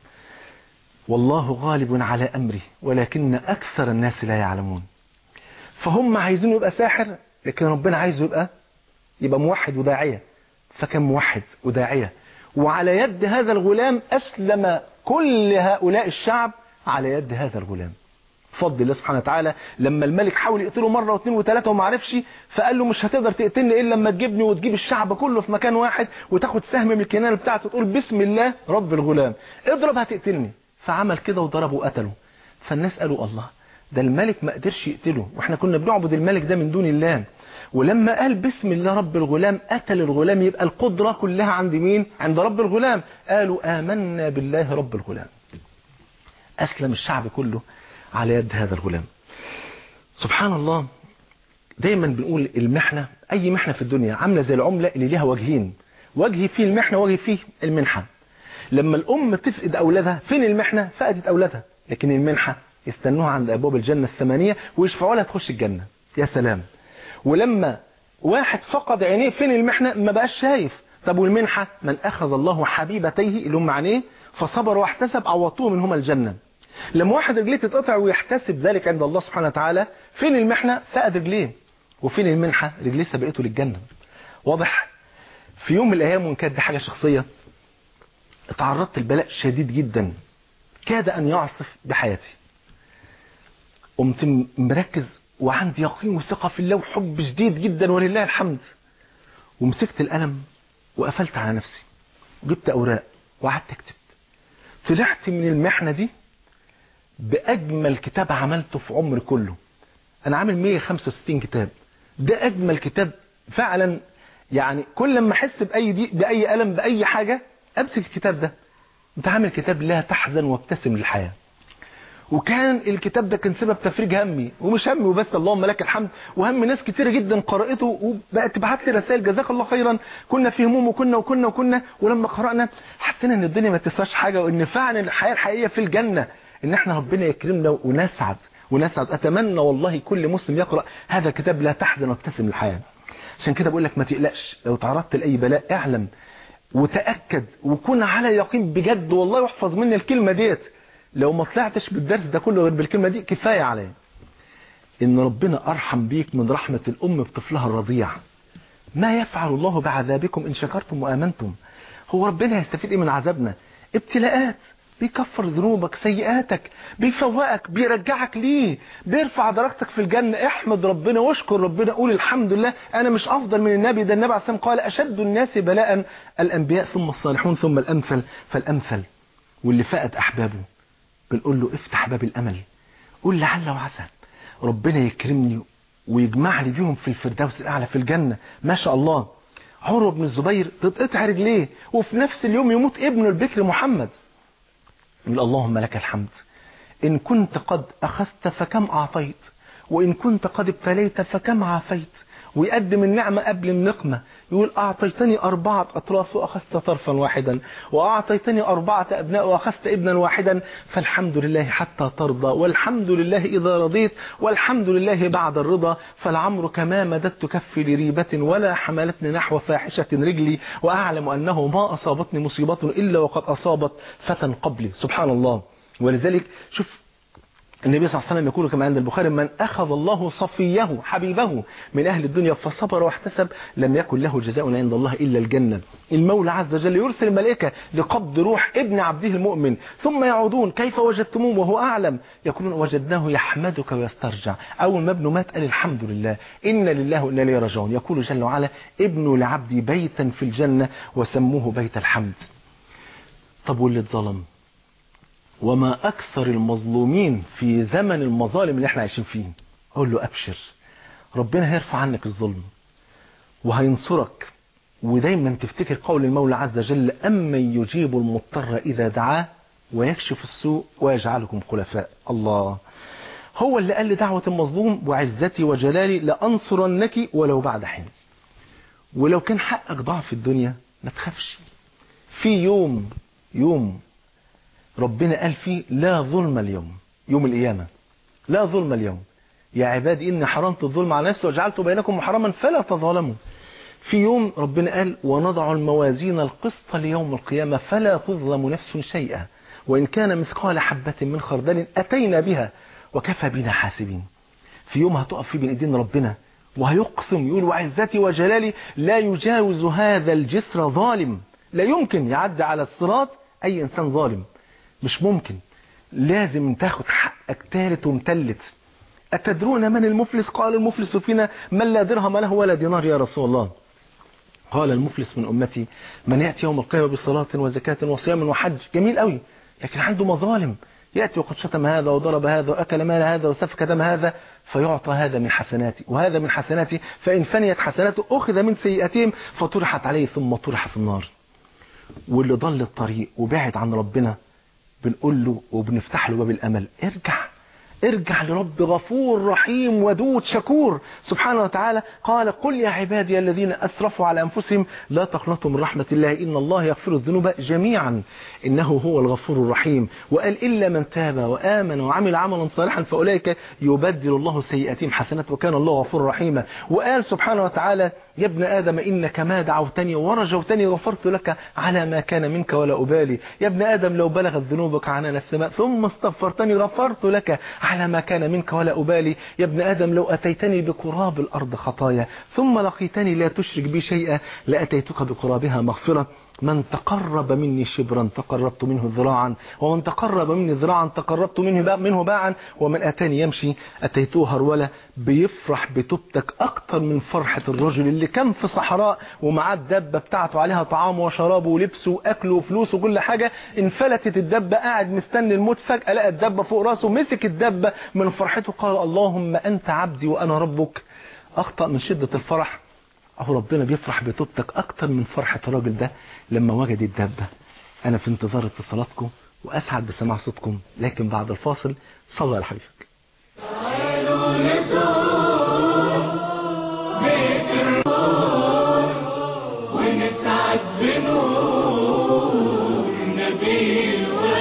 والله غالب على أمره ولكن أكثر الناس لا يعلمون فهم عايزينه يبقى ساحر لكن ربنا عايزه يبقى يبقى موحد وداعية فكان موحد وداعية وعلى يد هذا الغلام أسلم كل هؤلاء الشعب على يد هذا الغلام فضل الله سبحانه وتعالى لما الملك حاول يقتله مرة واثنين وثلاثة وما عرفش فقال له مش هتقدر تقتلني إلا لما تجيبني وتجيب الشعب كله في مكان واحد وتاخد سهم من الكنانة بتاعته وتقول بسم الله رب الغلام اضرب هتقتلني فعمل كده وضربه وقتله فالناس قالوا الله ده الملك ما قدرش يقتله واحنا كنا بنعبد الملك ده من دون الله ولما قال بسم الله رب الغلام قتل الغلام يبقى القدرة كلها عند مين عند رب الغلام قالوا آمنا بالله رب الغلام أسلم الشعب كله على يد هذا الغلام سبحان الله دايما بنقول المحنة أي محنة في الدنيا عاملة زي العملة اللي ليها وجهين وجه فيه المحنة وجه فيه المنحة لما الام تفقد اولادها فين المحنه فقدت اولادها لكن المنحه يستنوها عند ابواب الجنه الثمانيه ويشفعوا لها تخش الجنه يا سلام ولما واحد فقد عينيه فين المحنه ما بقاش شايف طب والمنحه من اخذ الله حبيبتيه اللي هم عينيه فصبر واحتسب عوضوه منهما الجنه لما واحد رجليه تتقطع ويحتسب ذلك عند الله سبحانه وتعالى فين المحنه فقد رجليه وفين المنحه رجليه سبقته للجنه واضح في يوم من الايام وان كانت دي حاجه شخصيه اتعرضت لبلاء شديد جدا كاد ان يعصف بحياتي قمت مركز وعندي يقين وثقه في الله وحب شديد جدا ولله الحمد ومسكت القلم وقفلت على نفسي وجبت اوراق وقعدت اكتب طلعت من المحنه دي باجمل كتاب عملته في عمري كله انا عامل 165 كتاب ده اجمل كتاب فعلا يعني كل لما احس باي دي باي الم باي حاجه امسك الكتاب ده انت عامل كتاب لا تحزن وابتسم للحياه وكان الكتاب ده كان سبب تفريج همي ومش همي وبس اللهم لك الحمد وهم ناس كتيرة جدا قرأته وبقت تبعت لي رسائل جزاك الله خيرا كنا في هموم وكنا وكنا وكنا ولما قرأنا حسينا ان الدنيا ما تسواش حاجة وان فعلا الحياة الحقيقية في الجنة ان احنا ربنا يكرمنا ونسعد ونسعد اتمنى والله كل مسلم يقرأ هذا الكتاب لا تحزن وابتسم للحياة عشان كده بقول لك ما تقلقش لو تعرضت لاي بلاء اعلم وتأكد وكن على يقين بجد والله واحفظ مني الكلمة ديت لو ما طلعتش بالدرس ده كله غير بالكلمة دي كفاية عليا ان ربنا ارحم بيك من رحمة الام بطفلها الرضيع ما يفعل الله بعذابكم ان شكرتم وامنتم هو ربنا هيستفيد ايه من عذابنا ابتلاءات بيكفر ذنوبك سيئاتك بيفوقك بيرجعك ليه بيرفع درجتك في الجنة احمد ربنا واشكر ربنا قول الحمد لله انا مش افضل من النبي ده النبي عليه الصلاة قال اشد الناس بلاء الانبياء ثم الصالحون ثم الامثل فالامثل واللي فقد احبابه بنقول له افتح باب الامل قول لعل وعسى ربنا يكرمني ويجمع لي بيهم في الفردوس الاعلى في الجنة ما شاء الله عروة بن الزبير تتقطع رجليه وفي نفس اليوم يموت ابنه البكر محمد يقول اللهم لك الحمد إن كنت قد أخذت فكم أعطيت وإن كنت قد ابتليت فكم عافيت ويقدم النعمة قبل النقمة يقول أعطيتني أربعة أطراف وأخذت طرفا واحدا وأعطيتني أربعة أبناء وأخذت ابنا واحدا فالحمد لله حتى ترضى والحمد لله إذا رضيت والحمد لله بعد الرضا فالعمر كما مددت كفي لريبة ولا حملتني نحو فاحشة رجلي وأعلم أنه ما أصابتني مصيبة إلا وقد أصابت فتى قبلي سبحان الله ولذلك شوف النبي صلى الله عليه وسلم يقول كما عند البخاري من أخذ الله صفيه حبيبه من أهل الدنيا فصبر واحتسب لم يكن له جزاء عند الله إلا الجنة المولى عز وجل يرسل الملائكة لقبض روح ابن عبده المؤمن ثم يعودون كيف وجدتموه وهو أعلم يقولون وجدناه يحمدك ويسترجع أول ما ابنه مات قال الحمد لله إن لله وإنا إليه راجعون يقول جل وعلا ابن لعبدي بيتا في الجنة وسموه بيت الحمد طب واللي اتظلم وما أكثر المظلومين في زمن المظالم اللي احنا عايشين فيه أقول له أبشر ربنا هيرفع عنك الظلم وهينصرك ودايما تفتكر قول المولى عز وجل أمن يجيب المضطر إذا دعاه ويكشف السوء ويجعلكم خلفاء الله هو اللي قال لدعوة المظلوم وعزتي وجلالي لأنصرنك ولو بعد حين ولو كان حقك ضعف في الدنيا ما تخافش في يوم يوم ربنا قال فيه لا ظلم اليوم يوم القيامة لا ظلم اليوم يا عبادي إني حرمت الظلم على نفسي وجعلته بينكم محرما فلا تظالموا في يوم ربنا قال ونضع الموازين القسط ليوم القيامة فلا تظلم نفس شيئا وإن كان مثقال حبة من خردل أتينا بها وكفى بنا حاسبين في يوم هتقف فيه بين ايدين ربنا وهيقسم يقول وعزتي وجلالي لا يجاوز هذا الجسر ظالم لا يمكن يعدي على الصراط أي إنسان ظالم مش ممكن لازم تاخد حقك تالت ومتلت أتدرون من المفلس قال المفلس فينا من لا درهم له ولا دينار يا رسول الله قال المفلس من أمتي من يأتي يوم القيامة بصلاة وزكاة وصيام وحج جميل قوي لكن عنده مظالم يأتي وقد شتم هذا وضرب هذا وأكل مال هذا وسفك دم هذا فيعطى هذا من حسناتي وهذا من حسناتي فإن فنيت حسناته أخذ من سيئاتهم فطرحت عليه ثم طرح في النار واللي ضل الطريق وبعد عن ربنا بنقول له وبنفتح له باب الأمل ارجع ارجع لرب غفور رحيم ودود شكور سبحانه وتعالى قال قل يا عبادي الذين أسرفوا على أنفسهم لا تقنطوا من رحمة الله إن الله يغفر الذنوب جميعا إنه هو الغفور الرحيم وقال إلا من تاب وآمن وعمل عملا صالحا فأولئك يبدل الله سيئاتهم حسنات وكان الله غفور رحيما وقال سبحانه وتعالى يا ابن آدم إنك ما دعوتني ورجوتني غفرت لك على ما كان منك ولا أبالي يا ابن آدم لو بلغت ذنوبك عنان السماء ثم استغفرتني غفرت لك على ما كان منك ولا أبالي يا ابن آدم لو أتيتني بقراب الأرض خطايا ثم لقيتني لا تشرك بي شيئا لأتيتك بقرابها مغفرة من تقرب مني شبرا تقربت منه ذراعا ومن تقرب مني ذراعا تقربت منه منه باعا ومن أتاني يمشي أتيته هرولة بيفرح بتوبتك أكتر من فرحة الرجل اللي كان في صحراء ومعاه الدبة بتاعته عليها طعام وشرابه ولبسه وأكله وفلوسه وكل حاجة انفلتت الدبة قاعد مستني الموت فجأة لقى الدبة فوق راسه مسك الدبة من فرحته قال اللهم أنت عبدي وأنا ربك أخطأ من شدة الفرح اهو ربنا بيفرح بتوبتك اكتر من فرحة الراجل ده لما وجد الدبة انا في انتظار اتصالاتكم واسعد بسماع صوتكم لكن بعد الفاصل صلى على حبيبك تعالوا نزور بيت الروح ونسعد بنور نبي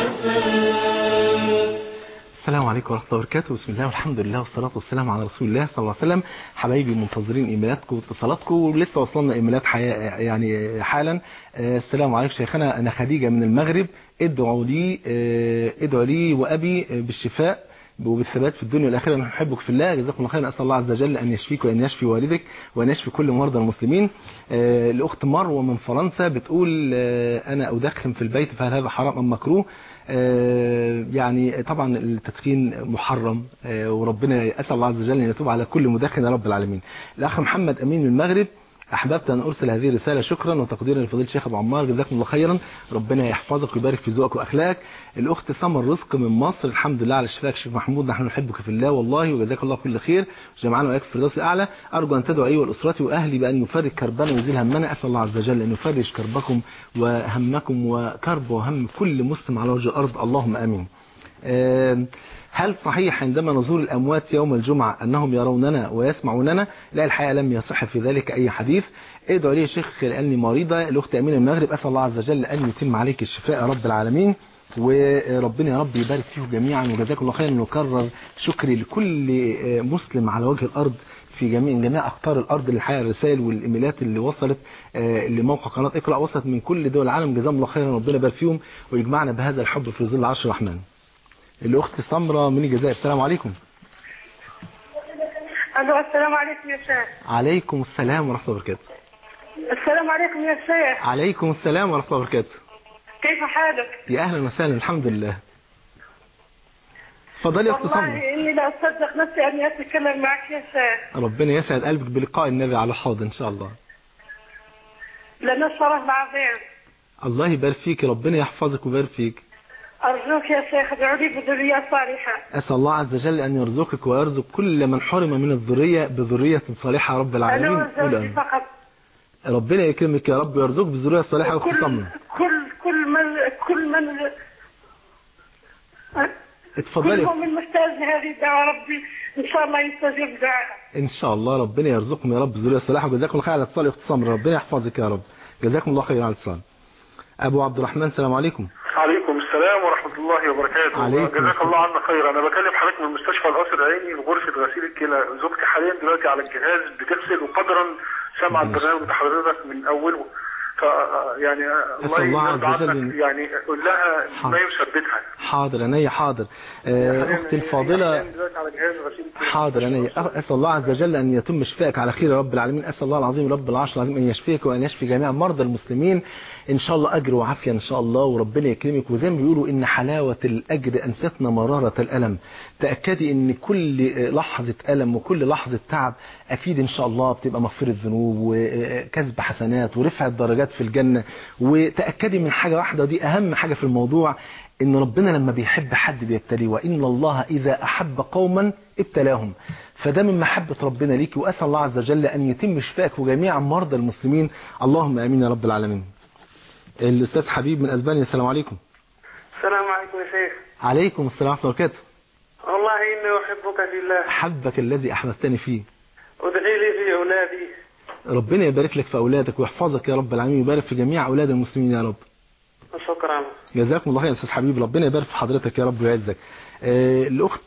الوفاء السلام عليكم ورحمة الله وبركاته بسم الله والحمد لله والصلاة والسلام على رسول الله صلى الله عليه وسلم حبايبي منتظرين ايميلاتكم واتصالاتكم ولسه وصلنا ايميلات حياة يعني حالا آه، السلام عليكم شيخنا انا خديجة من المغرب ادعوا لي آه، ادعوا لي وابي آه، بالشفاء وبالثبات في الدنيا والآخرة نحن نحبك في الله جزاكم الله خيرا أسأل الله عز وجل أن يشفيك وأن يشفي والدك وأن يشفي كل مرضى المسلمين آه، الأخت مروة من فرنسا بتقول آه، أنا أدخن في البيت فهل هذا حرام أم مكروه آه، يعني طبعا التدخين محرم آه، وربنا أسأل الله عز وجل أن يتوب على كل مدخن يا رب العالمين الأخ محمد أمين من المغرب أحببت أن أرسل هذه الرسالة شكرا وتقديرا لفضيلة الشيخ أبو عمار جزاكم الله خيرا ربنا يحفظك ويبارك في ذوقك وأخلاقك الأخت سمر رزق من مصر الحمد لله على شفاك شيخ محمود نحن نحبك في الله والله وجزاك الله كل خير وجمعنا وإياك في الفردوس الأعلى أرجو أن تدعو أي والأسرة وأهلي بأن يفرج كربنا ويزيل همنا أسأل الله عز وجل أن يفرج كربكم وهمكم وكرب وهم كل مسلم على وجه الأرض اللهم آمين آم، هل صحيح عندما نزور الأموات يوم الجمعة أنهم يروننا ويسمعوننا لا الحقيقة لم يصح في ذلك أي حديث ادعوا لي يا شيخ لأني مريضة الأخت أمين المغرب أسأل الله عز وجل أن يتم عليك الشفاء يا رب العالمين وربنا يا رب يبارك فيه جميعا وجزاكم الله خيرا ونكرر شكري لكل مسلم على وجه الأرض في جميع جميع أقطار الأرض اللي الحقيقة الرسائل والإيميلات اللي وصلت آه، لموقع قناة اقرأ وصلت من كل دول العالم جزاهم الله خيرا ربنا يبارك فيهم ويجمعنا بهذا الحب في ظل عرش الرحمن الأخت سمرة من الجزائر السلام عليكم الو السلام عليكم يا شيخ عليكم السلام ورحمة الله وبركاته السلام عليكم يا شيخ عليكم السلام ورحمة الله وبركاته كيف حالك يا أهلا وسهلا الحمد لله اتفضلي يا أخت سمرة والله اني لا اصدق نفسي اني اتكلم معك يا شيخ ربنا يسعد قلبك بلقاء النبي على الحوض إن شاء الله لنا الشرف العظيم الله يبارك فيك ربنا يحفظك ويبارك فيك ارجوك يا شيخ ادعوا لي بذريه صالحه أسأل الله عز وجل أن يرزقك ويرزق كل من حرم من الذرية بذرية صالحة يا رب انا العالمين قول وزوجي آمين. فقط ربنا يكرمك يا رب ويرزقك بالذرية الصالحة كل وخصم كل كل من كل من اتفضلي كل من محتاج لهذه الدعوه ربي ان شاء الله يستجيب دعاء ان شاء الله ربنا يرزقكم يا رب ذريه صالحه وجزاكم الله خير على الاتصال يا اخت سمر ربنا يحفظك يا رب جزاكم الله خير على الاتصال ابو عبد الرحمن السلام عليكم عليكم السلام ورحمة الله وبركاته عليكم جزاك السلام. الله عنا خير أنا بكلم حضرتك من مستشفى القصر العيني في غرفة غسيل الكلى زوجتي حاليا دلوقتي على الجهاز بتغسل وقدرا سمع البرنامج بتاع حضرتك من أوله ف يعني أسأل الله عز يرضى وجل عنك إن- يعني قول لها حاضر. ما يثبتها حاضر عينيا حاضر آه، اختي الفاضله دلوقتي على جهاز غسيل الكلى. حاضر عينيا أه، اسال الله عز وجل ان يتم شفائك على خير يا رب العالمين اسال الله العظيم رب العرش العظيم ان يشفيك وان يشفي جميع مرضى المسلمين ان شاء الله اجر وعافيه ان شاء الله وربنا يكرمك وزي ما بيقولوا ان حلاوه الاجر انستنا مراره الالم تاكدي ان كل لحظه الم وكل لحظه تعب اكيد ان شاء الله بتبقى مغفره ذنوب وكسب حسنات ورفع درجات في الجنه وتاكدي من حاجه واحده دي اهم حاجه في الموضوع ان ربنا لما بيحب حد بيبتليه وان الله اذا احب قوما ابتلاهم فده من محبة ربنا ليك واسال الله عز وجل ان يتم شفاك وجميع مرضى المسلمين اللهم امين يا رب العالمين الاستاذ حبيب من اسبانيا السلام عليكم السلام عليكم يا شيخ عليكم السلام ورحمه الله وبركاته والله إني أحبك في الله حبك الذي أحببتني فيه ادعي لي في أولادي ربنا يبارك لك في أولادك ويحفظك يا رب العالمين ويبارك في جميع أولاد المسلمين يا رب شكرا جزاكم الله خير يا استاذ حبيب ربنا يبارك في حضرتك يا رب ويعزك آه، الاخت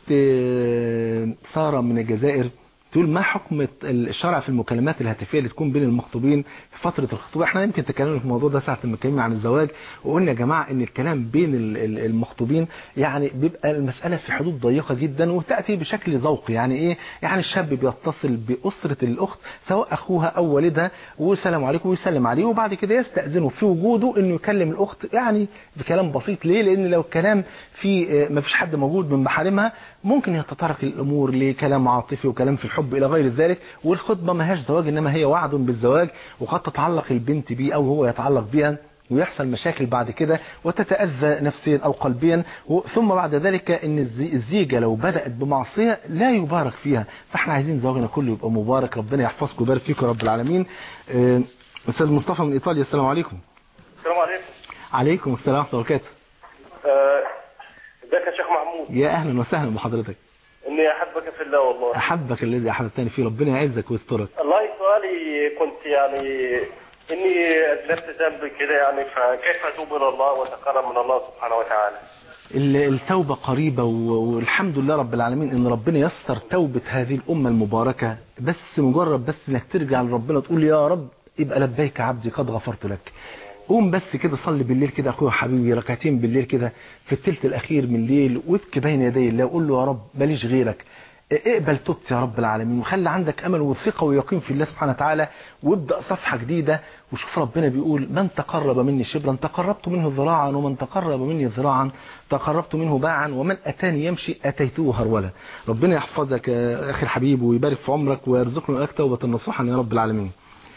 آه، ساره من الجزائر تقول ما حكم الشرع في المكالمات الهاتفيه اللي تكون بين المخطوبين في فتره الخطوبه احنا يمكن تكلمنا في الموضوع ده ساعه لما اتكلمنا عن الزواج وقلنا يا جماعه ان الكلام بين ال- ال- المخطوبين يعني بيبقى المساله في حدود ضيقه جدا وتاتي بشكل ذوقي يعني ايه يعني الشاب بيتصل باسره الاخت سواء اخوها او والدها والسلام عليكم ويسلم عليه وبعد كده يستاذنه في وجوده انه يكلم الاخت يعني بكلام بسيط ليه لان لو الكلام في ما فيش حد موجود من محارمها ممكن يتطرق الامور لكلام عاطفي وكلام في الحب الى غير ذلك والخطبه ما هياش زواج انما هي وعد بالزواج وقد تتعلق البنت بيه او هو يتعلق بها ويحصل مشاكل بعد كده وتتأذى نفسيا أو قلبيا و- ثم بعد ذلك أن الزي- الزيجة لو بدأت بمعصية لا يبارك فيها فاحنا عايزين زواجنا كله يبقى مبارك ربنا يحفظكم ويبارك فيكم يا رب العالمين آه، أستاذ مصطفى من إيطاليا السلام عليكم السلام عليكم عليكم السلام ورحمة الله وبركاته آه، ازيك يا شيخ محمود يا أهلا وسهلا بحضرتك إني أحبك في الله والله أحبك الذي أحببتني فيه ربنا يعزك ويسترك الله سؤالي كنت يعني إني أذنبت ذنب كده يعني فكيف أتوب إلى الله وأتقرب من الله سبحانه وتعالى ال- التوبة قريبة و- والحمد لله رب العالمين ان ربنا يسر توبة هذه الامة المباركة بس مجرد بس انك ترجع لربنا تقول يا رب يبقى لبيك عبدي قد غفرت لك قوم بس كده صلي بالليل كده اخويا حبيبي ركعتين بالليل كده في الثلث الاخير من الليل وابكي بين يدي الله وقول له يا رب ماليش غيرك اقبل توبتي يا رب العالمين وخلي عندك امل وثقه ويقين في الله سبحانه وتعالى وابدا صفحه جديده وشوف ربنا بيقول من تقرب مني شبرا تقربت منه ذراعا ومن تقرب مني ذراعا تقربت منه باعا ومن اتاني يمشي اتيته هرولا ربنا يحفظك يا اخي الحبيب ويبارك في عمرك ويرزقنا لك توبه نصوحا يا رب العالمين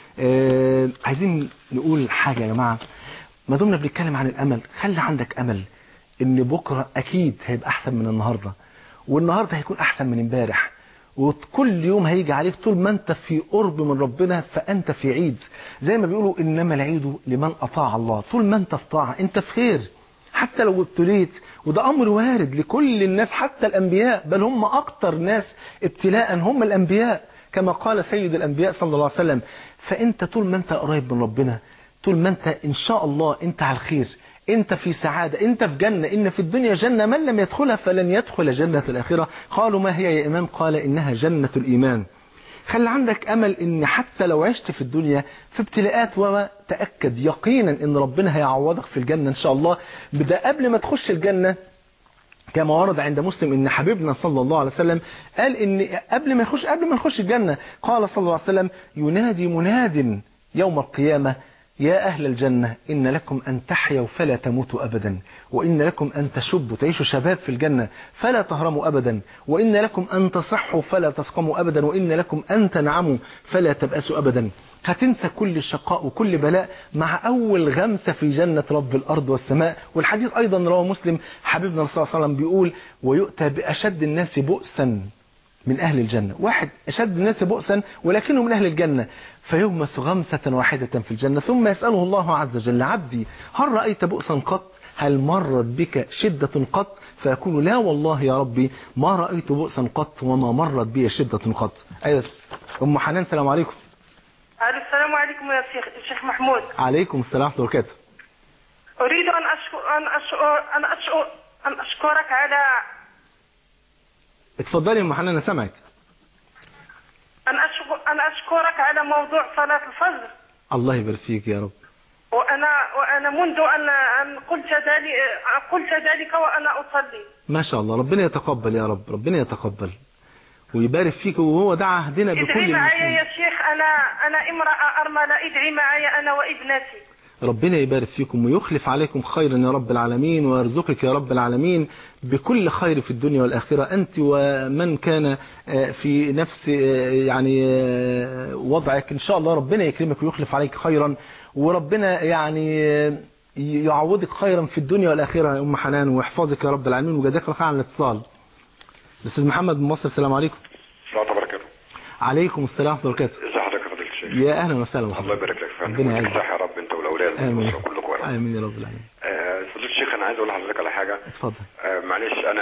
آه عايزين نقول حاجه يا جماعه ما دمنا بنتكلم عن الامل خلي عندك امل ان بكره اكيد هيبقى احسن من النهارده والنهارده هيكون احسن من امبارح وكل يوم هيجي عليك طول ما انت في قرب من ربنا فانت في عيد زي ما بيقولوا انما العيد لمن اطاع الله طول ما انت في طاعه انت في خير حتى لو ابتليت وده امر وارد لكل الناس حتى الانبياء بل هم اكتر ناس ابتلاء هم الانبياء كما قال سيد الانبياء صلى الله عليه وسلم فانت طول ما انت قريب من ربنا طول ما انت ان شاء الله انت على الخير انت في سعادة انت في جنة ان في الدنيا جنة من لم يدخلها فلن يدخل جنة الاخرة قالوا ما هي يا امام قال انها جنة الايمان خلي عندك امل ان حتى لو عشت في الدنيا في ابتلاءات وما تأكد يقينا ان ربنا هيعوضك في الجنة ان شاء الله بدا قبل ما تخش الجنة كما ورد عند مسلم ان حبيبنا صلى الله عليه وسلم قال ان قبل ما يخش قبل ما نخش الجنة قال صلى الله عليه وسلم ينادي مناد يوم القيامة يا أهل الجنة إن لكم أن تحيوا فلا تموتوا أبدا وإن لكم أن تشبوا تعيشوا شباب في الجنة فلا تهرموا أبدا وإن لكم أن تصحوا فلا تسقموا أبدا وإن لكم أن تنعموا فلا تبأسوا أبدا هتنسى كل الشقاء وكل بلاء مع أول غمسة في جنة رب الأرض والسماء والحديث أيضا رواه مسلم حبيبنا صلى الله عليه وسلم بيقول ويؤتى بأشد الناس بؤسا من أهل الجنة واحد أشد الناس بؤسا ولكنه من أهل الجنة فيغمس غمسة واحدة في الجنة ثم يسأله الله عز وجل عبدي هل رأيت بؤسا قط هل مرت بك شدة قط فيقول لا والله يا ربي ما رأيت بؤسا قط وما مرت بي شدة قط أيوة أم حنان السلام عليكم ألو السلام عليكم يا شيخ الشيخ محمود عليكم السلام ورحمة الله وبركاته أريد أن أشكر أن أشكر أن أشكر أن أشكرك على اتفضلي يا أم حنان أنا سامعك أن أشكر أن أشكرك على موضوع صلاة الفجر الله يبارك فيك يا رب وأنا وأنا منذ أن أن قلت ذلك قلت ذلك وأنا أصلي ما شاء الله ربنا يتقبل يا رب ربنا يتقبل ويبارك فيك وهو ده عهدنا ادعي بكل معي المسلمين يا شيخ أنا أنا امرأة أرملة ادعي معي أنا وابنتي ربنا يبارك فيكم ويخلف عليكم خيرا يا رب العالمين ويرزقك يا رب العالمين بكل خير في الدنيا والآخرة أنت ومن كان آه، في نفس آه، يعني آه، وضعك إن شاء الله ربنا يكرمك ويخلف عليك خيرا وربنا يعني آه، يعوضك خيرا في الدنيا والآخرة يا أم حنان ويحفظك يا رب العالمين وجزاك الله خير على الاتصال الأستاذ محمد من مصر السلام عليكم السلام وبركاته عليكم السلام ورحمة الله وبركاته ازي حضرتك يا فضيله الشيخ يا أهلا وسهلا الله بحضرتك يبارك لك فندم ربنا ويديك يعزك. صحه يا رب انت والاولاد آمين والاسره كلكم يا رب آمين يا رب العالمين آه، فضيله الشيخ انا عايز اقول لحضرتك على حاجه اتفضل آه، معلش انا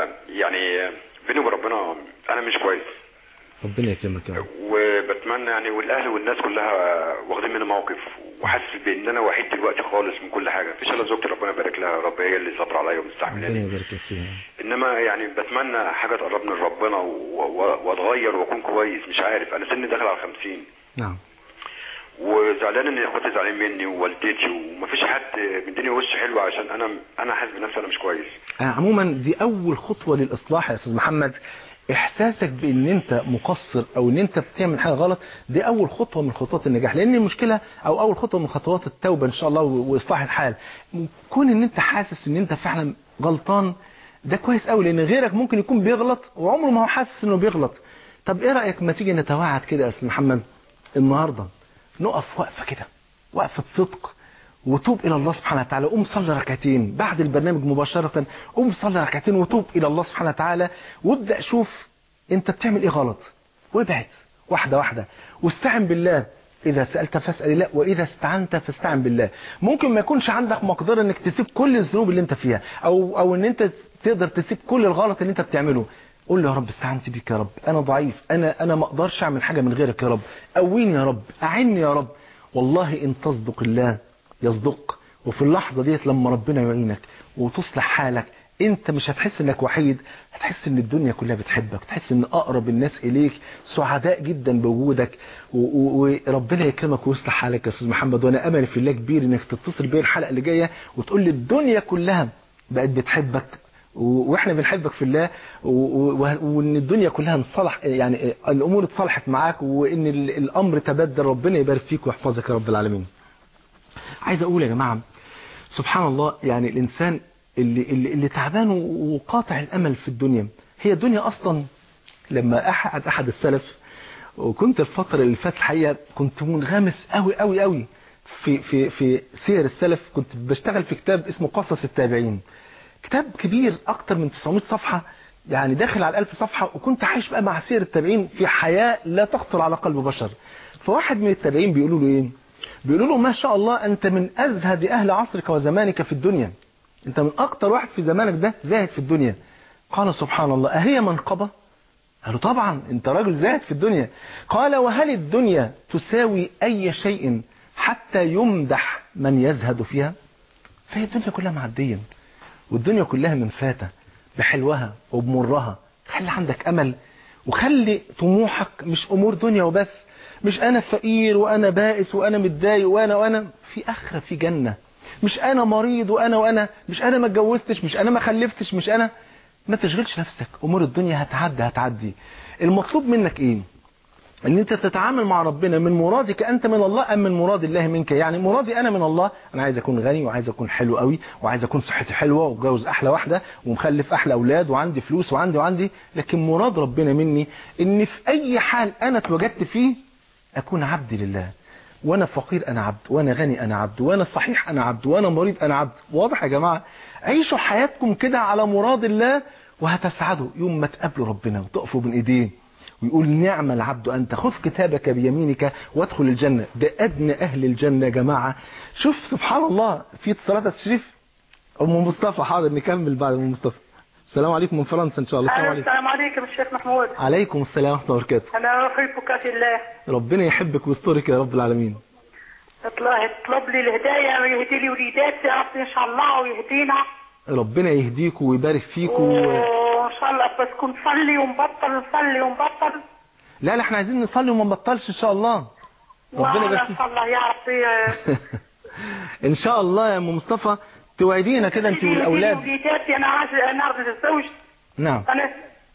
يعني بيني وبين ربنا انا مش كويس ربنا يكرمك يا رب وبتمنى يعني والاهل والناس كلها واخدين مني موقف وحاسس بان انا وحيد دلوقتي خالص من كل حاجه مفيش الا زوجتي ربنا يبارك لها يا رب هي اللي صابره عليا ربنا ومستحملاني يبارك لك فيها انما يعني بتمنى حاجه تقربني لربنا و- و- واتغير واكون كويس مش عارف انا سني داخل على 50 نعم وزعلان ان اخواتي زعلانين مني ووالدتي ومفيش حد مديني وش حلو عشان انا انا حاسس بنفسي انا مش كويس آه، عموما دي اول خطوة للاصلاح يا استاذ محمد احساسك بان انت مقصر او ان انت بتعمل حاجة غلط دي اول خطوة من خطوات النجاح لان المشكلة او اول خطوة من خطوات التوبة ان شاء الله و- واصلاح الحال كون ان انت حاسس ان انت فعلا غلطان ده كويس قوي لان غيرك ممكن يكون بيغلط وعمره ما هو حاسس انه بيغلط طب ايه رأيك ما تيجي نتواعد كده يا استاذ محمد النهاردة نقف وقفة كده وقفة صدق وتوب إلى الله سبحانه وتعالى قوم صلي ركعتين بعد البرنامج مباشرة قوم صلي ركعتين وتوب إلى الله سبحانه وتعالى وابدأ شوف أنت بتعمل إيه غلط وابعد واحدة واحدة واستعن بالله إذا سألت فاسأل الله وإذا استعنت فاستعن بالله ممكن ما يكونش عندك مقدرة إنك تسيب كل الذنوب اللي أنت فيها أو أو إن أنت تقدر تسيب كل الغلط اللي أنت بتعمله قول له يا رب استعنت بيك يا رب أنا ضعيف أنا أنا ما أقدرش أعمل حاجة من غيرك يا رب قويني يا رب أعني يا رب والله إن تصدق الله يصدق وفي اللحظة ديت لما ربنا يعينك وتصلح حالك انت مش هتحس انك وحيد هتحس ان الدنيا كلها بتحبك تحس ان اقرب الناس اليك سعداء جدا بوجودك و- و- وربنا يكرمك ويصلح حالك يا استاذ محمد وانا امل في الله كبير انك تتصل بيا الحلقة اللي جاية وتقول لي الدنيا كلها بقت بتحبك و- واحنا بنحبك في الله و- و- وان الدنيا كلها انصلح يعني الامور اتصلحت معاك وان ال- الامر تبدل ربنا يبارك فيك ويحفظك يا رب العالمين عايز اقول يا جماعة سبحان الله يعني الانسان اللي, اللي, اللي تعبان وقاطع الامل في الدنيا هي الدنيا اصلا لما احد احد السلف وكنت الفترة اللي فاتت الحقيقة كنت منغمس قوي قوي قوي في في في سير السلف كنت بشتغل في كتاب اسمه قصص التابعين كتاب كبير اكتر من 900 صفحة يعني داخل على 1000 صفحة وكنت عايش بقى مع سير التابعين في حياة لا تخطر على قلب بشر فواحد من التابعين بيقولوا له ايه بيقولوا له ما شاء الله انت من ازهد اهل عصرك وزمانك في الدنيا انت من اكتر واحد في زمانك ده زاهد في الدنيا قال سبحان الله اهي منقبة قالوا طبعا انت راجل زاهد في الدنيا قال وهل الدنيا تساوي اي شيء حتى يمدح من يزهد فيها فهي الدنيا كلها معدية والدنيا كلها منفاتة بحلوها وبمرها خلي عندك امل وخلي طموحك مش امور دنيا وبس مش انا فقير وانا بائس وانا متضايق وانا وانا في اخره في جنه مش انا مريض وانا وانا مش انا ما اتجوزتش مش انا ما خلفتش مش انا ما تشغلش نفسك امور الدنيا هتعدي هتعدي المطلوب منك ايه ان انت تتعامل مع ربنا من مرادك انت من الله ام من مراد الله منك يعني مرادي انا من الله انا عايز اكون غني وعايز اكون حلو قوي وعايز اكون صحتي حلوه واتجوز احلى واحده ومخلف احلى اولاد وعندي فلوس وعندي وعندي لكن مراد ربنا مني ان في اي حال انا اتوجدت فيه اكون عبد لله وانا فقير انا عبد وانا غني انا عبد وانا صحيح انا عبد وانا مريض انا عبد واضح يا جماعه عيشوا حياتكم كده على مراد الله وهتسعدوا يوم ما تقابلوا ربنا وتقفوا بين ايديه ويقول نعم العبد أنت خذ كتابك بيمينك وادخل الجنة ده أدنى أهل الجنة يا جماعة شوف سبحان الله في اتصالات الشريف أم مصطفى حاضر نكمل بعد أم مصطفى السلام عليكم من فرنسا إن شاء الله السلام أهلا عليكم السلام عليكم الشيخ محمود عليكم السلام ورحمة الله وبركاته أنا أحبك في الله ربنا يحبك ويسترك يا رب العالمين الله يطلب لي الهداية ويهدي لي وليداتي يا رب إن شاء الله ويهدينا ربنا يهديكم ويبارك فيكم و... وإن شاء الله بس كنت نصلي ونبطل نصلي ونبطل لا لا احنا عايزين نصلي وما نبطلش إن شاء الله ربنا يبارك وإن فيك شاء الله يا ربي إن شاء الله يا أم مصطفى توعدينا كده أنت والأولاد وليداتي أنا عايز أنا أرض الزوج نعم أنا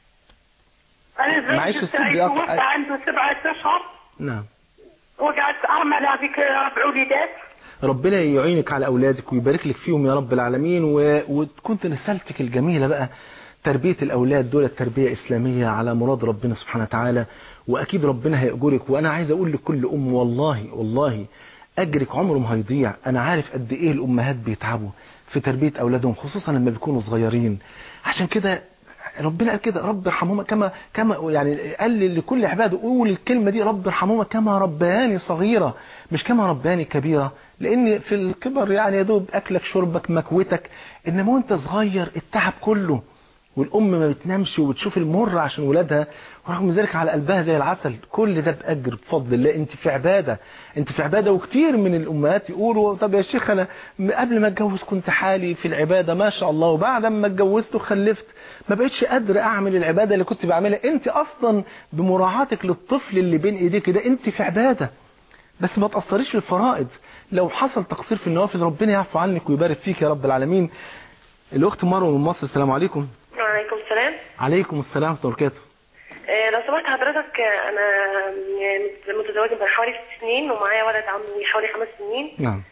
أنا الزوج معلش الصوت بتاعي بيقطع. توفى عنده سبعة أشهر نعم وقعدت أرملة بك ربع وليدات ربنا يعينك على أولادك ويبارك لك فيهم يا رب العالمين و... وتكون رسالتك الجميلة بقى تربية الأولاد دول تربية إسلامية على مراد ربنا سبحانه وتعالى وأكيد ربنا هيأجرك وأنا عايز أقول لكل أم والله والله أجرك عمره ما هيضيع أنا عارف قد إيه الأمهات بيتعبوا في تربية أولادهم خصوصا لما بيكونوا صغيرين عشان كده ربنا قال كده رب ارحمهما كما كما يعني قال لكل عباده قول الكلمة دي رب ارحمهما كما ربياني صغيرة مش كما ربياني كبيرة لان في الكبر يعني يا دوب اكلك شربك مكوتك انما وانت صغير التعب كله والام ما بتنامش وبتشوف المر عشان ولادها ورغم ذلك على قلبها زي العسل كل ده باجر بفضل الله انت في عباده انت في عباده وكتير من الامهات يقولوا طب يا شيخ انا قبل ما اتجوز كنت حالي في العباده ما شاء الله وبعد ما اتجوزت وخلفت ما بقتش قادر اعمل العباده اللي كنت بعملها انت اصلا بمراعاتك للطفل اللي بين ايديك ده انت في عباده بس ما تاثريش في الفرائض لو حصل تقصير في النوافل ربنا يعفو عنك ويبارك فيك يا رب العالمين الاخت مروه من مصر السلام عليكم وعليكم السلام عليكم السلام ورحمه الله وبركاته آه، لو سمحت حضرتك آه، انا آه، متزوجه من حوالي ست سنين ومعايا ولد عنده حوالي خمس سنين نعم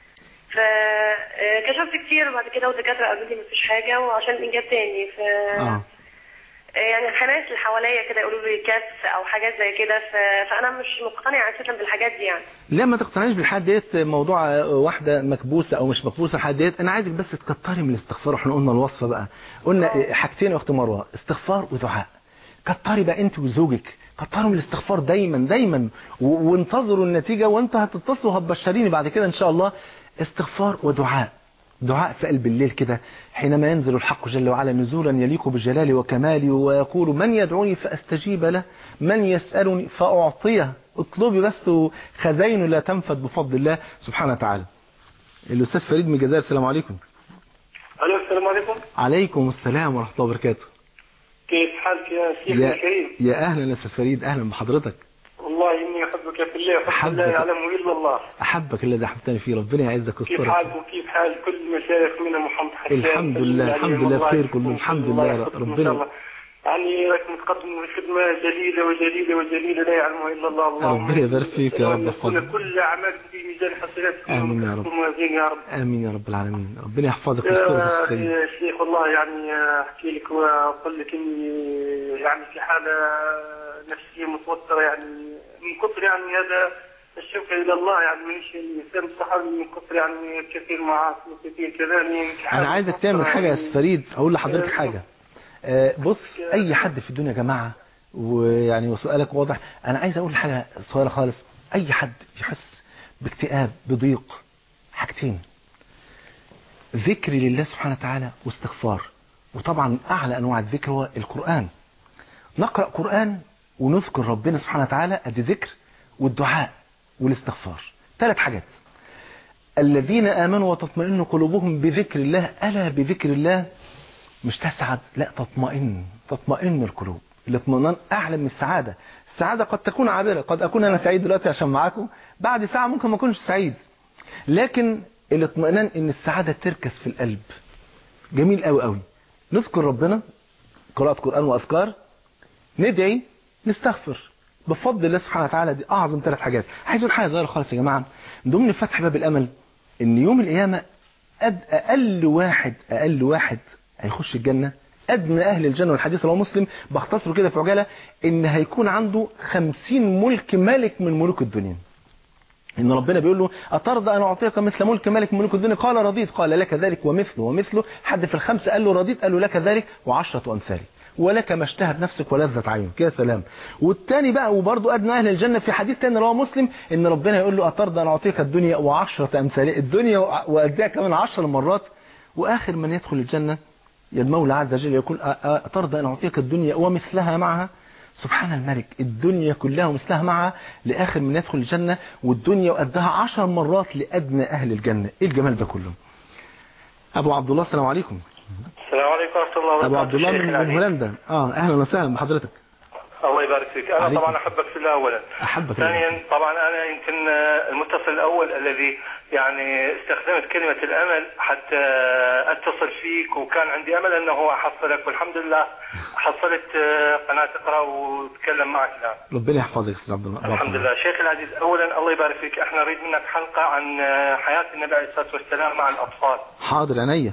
فكشفت كتير وبعد كده والدكاتره قالوا لي مفيش حاجه وعشان انجاب تاني ف اه يعني الناس اللي حواليا كده يقولوا لي كبس او حاجات زي كده ف... فانا مش مقتنعه اساسا بالحاجات دي يعني لا ما تقتنعيش بالحد ديت موضوع واحده مكبوسه او مش مكبوسه الحد ديت انا عايزك بس تكتري من الاستغفار احنا قلنا الوصفه بقى قلنا حاجتين يا اخت مروه استغفار ودعاء كتري بقى انت وزوجك كتروا من الاستغفار دايما دايما و- وانتظروا النتيجه وانتوا هتتصلوا هتبشريني بعد كده ان شاء الله استغفار ودعاء دعاء في قلب الليل كده حينما ينزل الحق جل وعلا نزولا يليق بجلاله وكماله ويقول من يدعوني فاستجيب له من يسالني فاعطيه اطلبي بس خزائنه لا تنفد بفضل الله سبحانه وتعالى الاستاذ فريد من الجزائر السلام عليكم الو السلام عليكم عليكم السلام ورحمه الله وبركاته كيف حالك يا شيخنا يا, الكريم يا اهلا يا استاذ فريد اهلا بحضرتك والله اني احبك في الله حب أحبك. لا يعلمه الا الله احبك الذي احببتني فيه ربنا يعزك كيف ويسترك حالك وكيف حال كل المشايخ من محمد حسان الحمد لله، يعني الحمد لله والله بخير كله، يحفظكم الحمد الله لله، يحفظكم إن ربنا- شاء الله. يعني راك متقدم خدمة جليلة وجليلة وجليلة لا يعلمها إلا الله اللهم ربنا يبارك فيك يا رب وأن يكون يحفظك. كل أعمالكم في ميزان حسناتكم آمين يا رب. وموازين يا رب امين يا رب العالمين ربنا يحفظك ويسترك يا ويسترك. أخي يا شيخ والله يعني أحكي لك وأقول لك إني يعني في حالة نفسية متوترة يعني من كثر يعني هذا الشوق إلى الله يعني من إنسان صحابي من كثر يعني كثير معاصي وكثير كذا يعني في حالة انا عايزك تعمل متوترة حاجه يا يعني. استاذ فريد اقول لحضرتك حاجه آه، بص اي حد في الدنيا يا جماعه ويعني وسؤالك واضح انا عايز اقول حاجه صغيره خالص اي حد يحس باكتئاب بضيق حاجتين ذكر لله سبحانه وتعالى واستغفار وطبعا اعلى انواع الذكر هو القران نقرا قران ونذكر ربنا سبحانه وتعالى ادي ذكر والدعاء والاستغفار ثلاث حاجات الذين آمنوا وتطمئن قلوبهم بذكر الله ألا بذكر الله مش تسعد لا تطمئن تطمئن القلوب الاطمئنان أعلى من السعادة السعادة قد تكون عابرة قد أكون أنا سعيد دلوقتي عشان معاكم بعد ساعة ممكن ما أكونش سعيد لكن الاطمئنان إن السعادة تركز في القلب جميل قوي قوي نذكر ربنا قراءة قرآن وأذكار ندعي نستغفر بفضل الله سبحانه وتعالى دي اعظم ثلاث حاجات عايز اقول حاجه صغيره خالص يا جماعه من ضمن فتح باب الامل ان يوم القيامه أد اقل واحد اقل واحد هيخش الجنه ادنى اهل الجنه والحديث رواه مسلم بختصره كده في عجاله ان هيكون عنده خمسين ملك ملك من ملوك الدنيا ان ربنا بيقول له اترضى ان اعطيك مثل ملك ملك من ملوك الدنيا قال رضيت قال لك ذلك ومثله ومثله حد في الخمسه قال له رضيت قال له لك ذلك وعشره امثاله ولك ما اشتهت نفسك ولذت عينك يا سلام والتاني بقى وبرضه ادنى اهل الجنه في حديث تاني رواه مسلم ان ربنا يقول له اترضى ان اعطيك الدنيا وعشره امثالها الدنيا واديها كمان عشر مرات واخر من يدخل الجنه يا المولى عز وجل يقول أ- أ- أترضى أن أعطيك الدنيا ومثلها معها سبحان الملك الدنيا كلها ومثلها معها لآخر من يدخل الجنة والدنيا وقدها عشر مرات لأدنى أهل الجنة إيه الجمال ده كله أبو عبد الله السلام عليكم السلام عليكم ورحمة الله وبركاته أبو عبد الله شيخ من, من العزيز. هولندا آه أهلا وسهلا بحضرتك الله يبارك فيك أنا عليكم. طبعا أحبك في الله أولا أحبك الله. ثانيا طبعا أنا يمكن آه، المتصل الأول الذي يعني استخدمت كلمة الأمل حتى أتصل فيك وكان عندي أمل أنه أحصلك والحمد لله حصلت آه، قناة اقرأ وتكلم معك الآن ربنا يحفظك يا أستاذ عبد الله أبو عبد الحمد الله. لله شيخ العزيز أولا الله يبارك فيك احنا نريد منك حلقة عن آه، حياة النبي عليه الصلاة والسلام مع الأطفال حاضر عينيا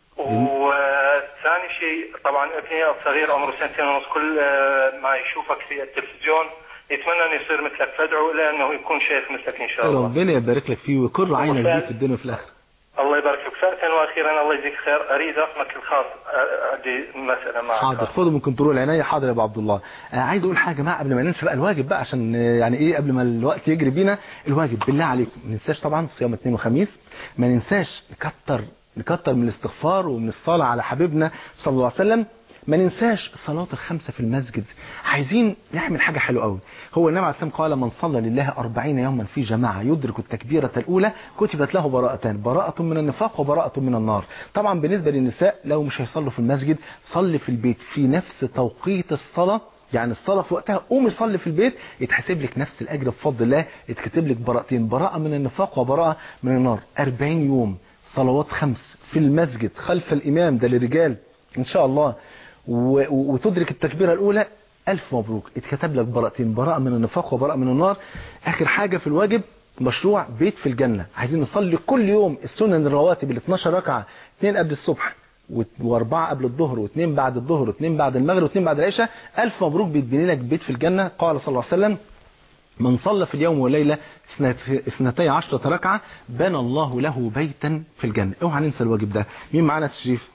وثاني شيء طبعا ابني الصغير عمره سنتين ونص كل آه، ما يشوفك في التلفزيون يتمنى انه يصير مثلك فادعو الى انه يكون شيخ مثلك ان شاء الله ربنا يبارك لك فيه ويقر عينك وفعلا- بيه في الدنيا وفي الآخرة الله يبارك فيك ثالثا واخيرا الله يجزيك خير اريد رقمك الخاص أ- عندي مساله معك حاضر خده من كنترول عينيا حاضر يا ابو عبد الله آه عايز اقول حاجه بقى قبل ما ننسى بقى الواجب بقى عشان آه، يعني ايه قبل ما الوقت يجري بينا الواجب بالله عليكم ما ننساش طبعا صيام اثنين وخميس ما ننساش نكتر نكتر من الاستغفار ومن الصلاه على حبيبنا صلى الله عليه وسلم ما ننساش صلاة الخمسة في المسجد عايزين نعمل حاجة حلوة قوي هو النبي عليه الصلاة والسلام قال من صلى لله أربعين يوما في جماعة يدرك التكبيرة الأولى كتبت له براءتان براءة من النفاق وبراءة من النار طبعا بالنسبة للنساء لو مش هيصلوا في المسجد صلي في البيت في نفس توقيت الصلاة يعني الصلاة في وقتها قومي صلي في البيت يتحسب لك نفس الأجر بفضل الله يتكتب لك براءتين براءة من النفاق وبراءة من النار 40 يوم صلوات خمس في المسجد خلف الإمام ده للرجال إن شاء الله و- و- وتدرك التكبيرة الأولى ألف مبروك اتكتب لك براءتين براءة من النفاق وبراءة من النار آخر حاجة في الواجب مشروع بيت في الجنة عايزين نصلي كل يوم السنن الرواتب ال 12 ركعة اثنين قبل الصبح و- واربعة قبل الظهر واثنين بعد الظهر واثنين بعد المغرب واثنين بعد العشاء ألف مبروك بيتبني لك بيت في الجنة قال صلى الله عليه وسلم من صلى في اليوم والليلة اثنت- اثنتي عشرة ركعة بنى الله له بيتا في الجنة اوعى ننسى الواجب ده مين معانا يا أستاذ شريف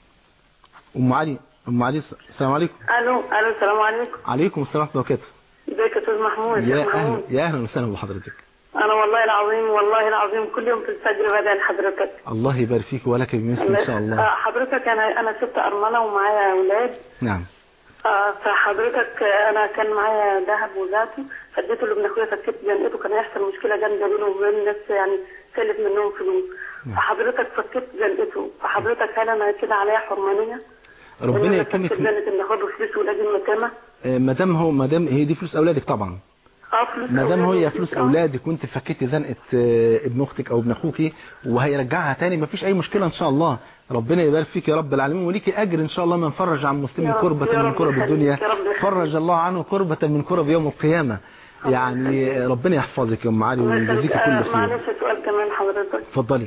ام علي ام علي السلام عليكم الو الو السلام عليكم عليكم السلام ورحمه الله وبركاته ازيك يا استاذ محمود يا شيخ اهلا محمود يا اهلا وسهلا بحضرتك انا والله العظيم والله العظيم كل يوم في الفجر بدعي لحضرتك الله يبارك فيك ولك بمثل ان شاء الله آه، حضرتك انا انا ست ارمله ومعايا اولاد نعم آه، فحضرتك آه، انا كان معايا ذهب وذاته فاديته لابن اخويا فكيت جنقته كان هيحصل مشكله جامده بينه وبين الناس يعني سلف منهم فلوس فحضرتك فكيت جنقته فحضرتك هل انا كده عليا حرمانيه؟ ربنا إن أنا يكرمك فكيت جنة ان اخد فلوس ولادي المتامه ما دام هو ما دام هي دي فلوس اولادك طبعا اه فلوس ما دام أولادي هي فلوس آه. اولادك وانت فكيتي زنقه آه، ابن اختك او ابن اخوك وهيرجعها تاني ما فيش اي مشكله ان شاء الله ربنا يبارك فيك يا رب العالمين وليكي اجر ان شاء الله من فرج عن مسلم يا رب- كربة يا من رب كرب يخليك، الدنيا يا رب يخليك. فرج الله عنه كربة من كرب يوم القيامة يعني ربنا يحفظك يا ام علي الله ويجزيك يخليك. كل آه، خير معلش سؤال كمان حضرتك اتفضلي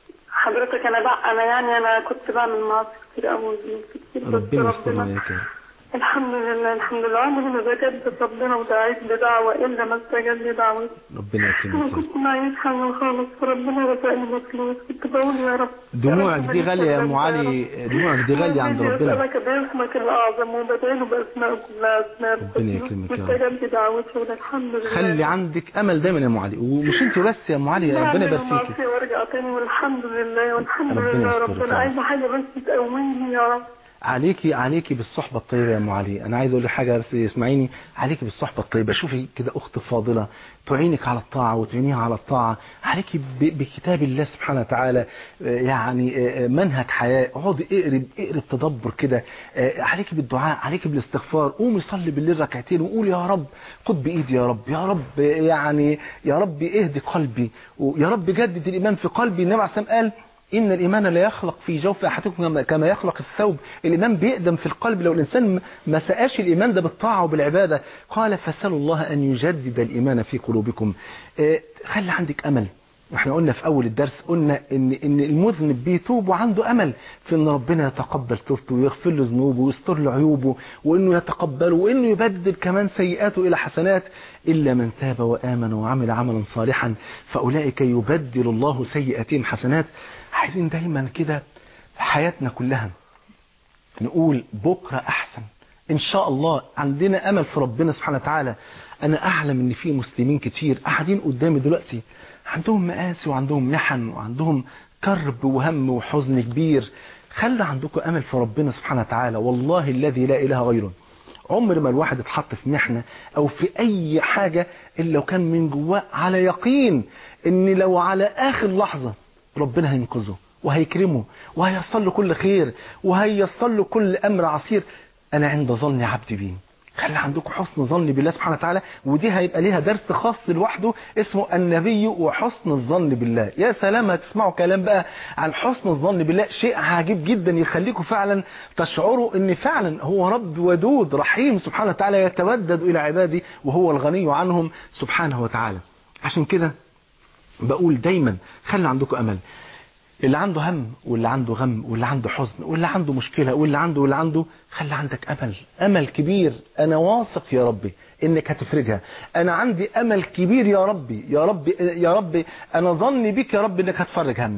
حضرتك انا بقى انا يعني انا كنت بعمل معاصي كتير قوي كتير بس ربنا يستر عليك يا رب. الحمد لله الحمد لله عمري ما بجدد ربنا ودعيت بدعوة إلا ما استجاب لي دعوتي ربنا أنا يكرمك يا رب. كنت معيش حاجة خالص وربنا رزقني بفلوس كنت بقول يا رب دموعك يا رب دي غالية يا ام يا رب. علي دموعك دي غالية عند ربنا أسألك باسمك الأعظم وبدعيله بأسماء كلها أسماء ربنا يكرمك يا رب. واستجاب لي دعوتي والحمد لله خلي عندك امل دايما يا ام علي ومش انت بس يا ام علي يا ربنا يبارك فيكي معصية وارجع تاني والحمد لله والحمد ربنا لله يسترك يا رب. ربنا عايزة حاجة بس تقويني يا رب عليكي عليكي بالصحبة الطيبة يا ام علي انا عايز اقول لك حاجة بس اسمعيني عليكي بالصحبة الطيبة شوفي كده اخت فاضلة تعينك على الطاعة وتعينيها على الطاعة عليكي ب- بكتاب الله سبحانه وتعالى آه، يعني آه، آه، منهج حياة اقعدي اقرب اقرب تدبر كده آه، عليكي بالدعاء عليكي بالاستغفار قومي صلي بالليل ركعتين وقول يا رب خد بايدي يا رب يا رب آه، يعني يا رب اهدي قلبي ويا رب جدد الايمان في قلبي النبي عليه الصلاة والسلام قال إن الإيمان لا يخلق في جوف أحدكم كما- كما يخلق الثوب الإيمان بيقدم في القلب لو الإنسان م- ما سقاش الإيمان ده بالطاعة وبالعبادة قال فسألوا الله أن يجدد الإيمان في قلوبكم آه، خلي عندك أمل واحنا قلنا في اول الدرس قلنا ان ان المذنب بيتوب وعنده امل في ان ربنا يتقبل توبته ويغفر له ذنوبه ويستر له عيوبه وانه يتقبله وانه يبدل كمان سيئاته الى حسنات الا من تاب وامن وعمل عملا صالحا فاولئك يبدل الله سيئاتهم حسنات عايزين دايما كده حياتنا كلها نقول بكرة أحسن إن شاء الله عندنا أمل في ربنا سبحانه وتعالى أنا أعلم إن في مسلمين كتير قاعدين قدامي دلوقتي عندهم مآسي وعندهم محن وعندهم كرب وهم وحزن كبير خلوا عندكم أمل في ربنا سبحانه وتعالى والله الذي لا إله غيره عمر ما الواحد اتحط في محنة او في اي حاجة الا لو كان من جواه على يقين ان لو على اخر لحظة ربنا هينقذه وهيكرمه وهيصل له كل خير وهيصل له كل امر عسير انا عند ظن عبدي بي خلي عندكم حسن ظن بالله سبحانه وتعالى ودي هيبقى ليها درس خاص لوحده اسمه النبي وحسن الظن بالله يا سلام هتسمعوا كلام بقى عن حسن الظن بالله شيء عجيب جدا يخليكم فعلا تشعروا ان فعلا هو رب ودود رحيم سبحانه وتعالى يتودد الى عباده وهو الغني عنهم سبحانه وتعالى عشان كده بقول دايما خلي عندكم امل اللي عنده هم واللي عنده غم واللي عنده حزن واللي عنده مشكلة واللي عنده واللي عنده خلي عندك أمل أمل كبير أنا واثق يا ربي إنك هتفرجها أنا عندي أمل كبير يا ربي يا ربي يا ربي أنا ظني بك يا رب إنك هتفرج همي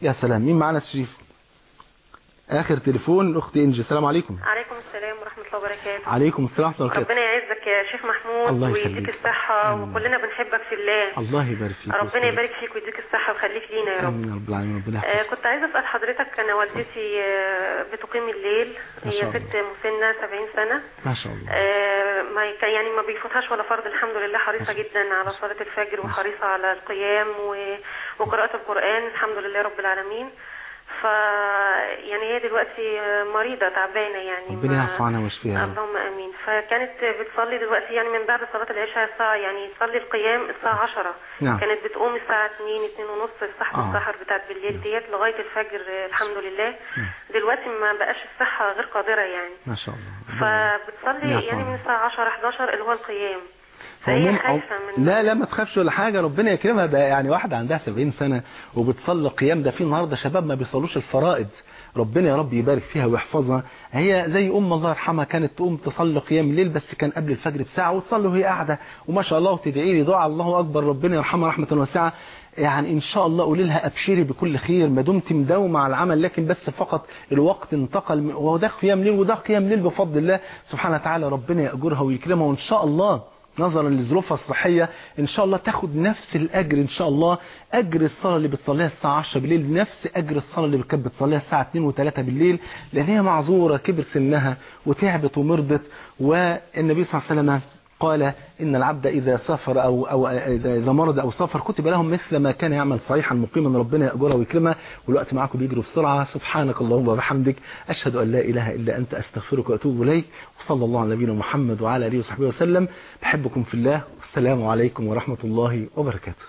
يا سلام مين معانا شريف اخر تليفون الاخت انجي السلام عليكم عليكم السلام ورحمة الله وبركاته عليكم السلام ورحمه الله وبركاته ربنا يعزك يا شيخ محمود الله ويديك يخليك. الصحة آمين. وكلنا بنحبك في الله الله يبارك فيك ربنا يبارك فيك ويديك الصحة ويخليك لينا يا رب امين يا رب العالمين ربنا آه يحفظك كنت عايزة أسأل حضرتك أنا والدتي آه بتقيم الليل ما هي شاء الله. ست مسنة 70 سنة ما شاء الله آه ما يك- يعني ما بيفوتهاش ولا فرض الحمد لله حريصة جدا على صلاة الفجر وحريصة على القيام و- وقراءة القرآن الحمد لله رب العالمين ف يعني هي دلوقتي آه، مريضة تعبانة يعني ربنا ما- يعفو عنها ويشفيها يا رب. اللهم امين فكانت بتصلي دلوقتي يعني من بعد صلاه العشاء الساعه يعني تصلي القيام الساعه 10 نعم. كانت بتقوم الساعه 2 2 ونص صحه آه. السحر بتاعت بالليل ديت لغايه الفجر آه، الحمد لله دلوقتي ما بقاش الصحه غير قادره يعني ما شاء الله فبتصلي يعفو يعني من عنها. الساعه 10 11 اللي هو القيام فهي عموم خايفه من لا لا ما تخافش ولا حاجة ربنا يكرمها ده يعني واحدة عندها 70 سنة وبتصلي قيام ده في النهاردة شباب ما بيصلوش الفرائض ربنا يا رب يبارك فيها ويحفظها هي زي ام الله يرحمها كانت تقوم تصلي قيام الليل بس كان قبل الفجر بساعة وتصلي وهي قاعدة وما شاء الله وتدعي لي دعاء الله اكبر ربنا يرحمها رحمة واسعة يعني ان شاء الله قولي لها ابشري بكل خير ما دمت مداومه على العمل لكن بس فقط الوقت انتقل من- وده قيام ليل وده قيام ليل بفضل الله سبحانه وتعالى ربنا ياجرها ويكرمها وان شاء الله نظرا لظروفها الصحية ان شاء الله تاخد نفس الاجر ان شاء الله اجر الصلاة اللي بتصليها الساعة 10 بالليل نفس اجر الصلاة اللي كانت بتصليها الساعة 2 و3 بالليل لان هي معذورة كبر سنها وتعبت ومرضت والنبي صلى الله عليه وسلم قال إن العبد إذا سافر أو, أو إذا إذا مرض أو سافر كتب لهم مثل ما كان يعمل صحيحا مقيما ربنا يأجره ويكرمه والوقت معكم بيجري بسرعة سبحانك اللهم وبحمدك أشهد أن لا إله إلا أنت أستغفرك وأتوب إليك وصلى الله على نبينا محمد وعلى آله وصحبه وسلم بحبكم في الله والسلام عليكم ورحمة الله وبركاته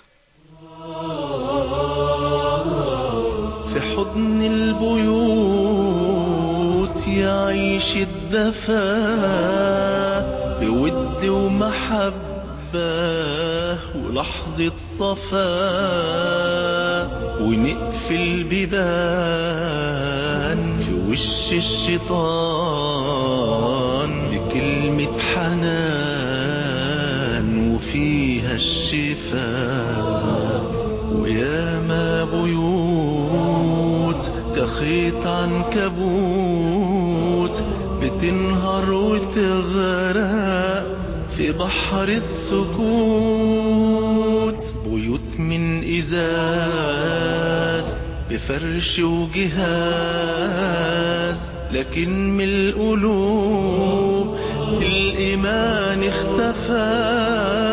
في حضن البيوت يعيش الدفا بود ومحبة ولحظة صفا ونقفل بيبان في وش الشيطان بكلمة حنان وفيها الشفاء وياما بيوت كخيط عنكبوت بتنهار وتغرق في بحر السكوت بيوت من إزاز بفرش وجهاز لكن من القلوب الإيمان اختفى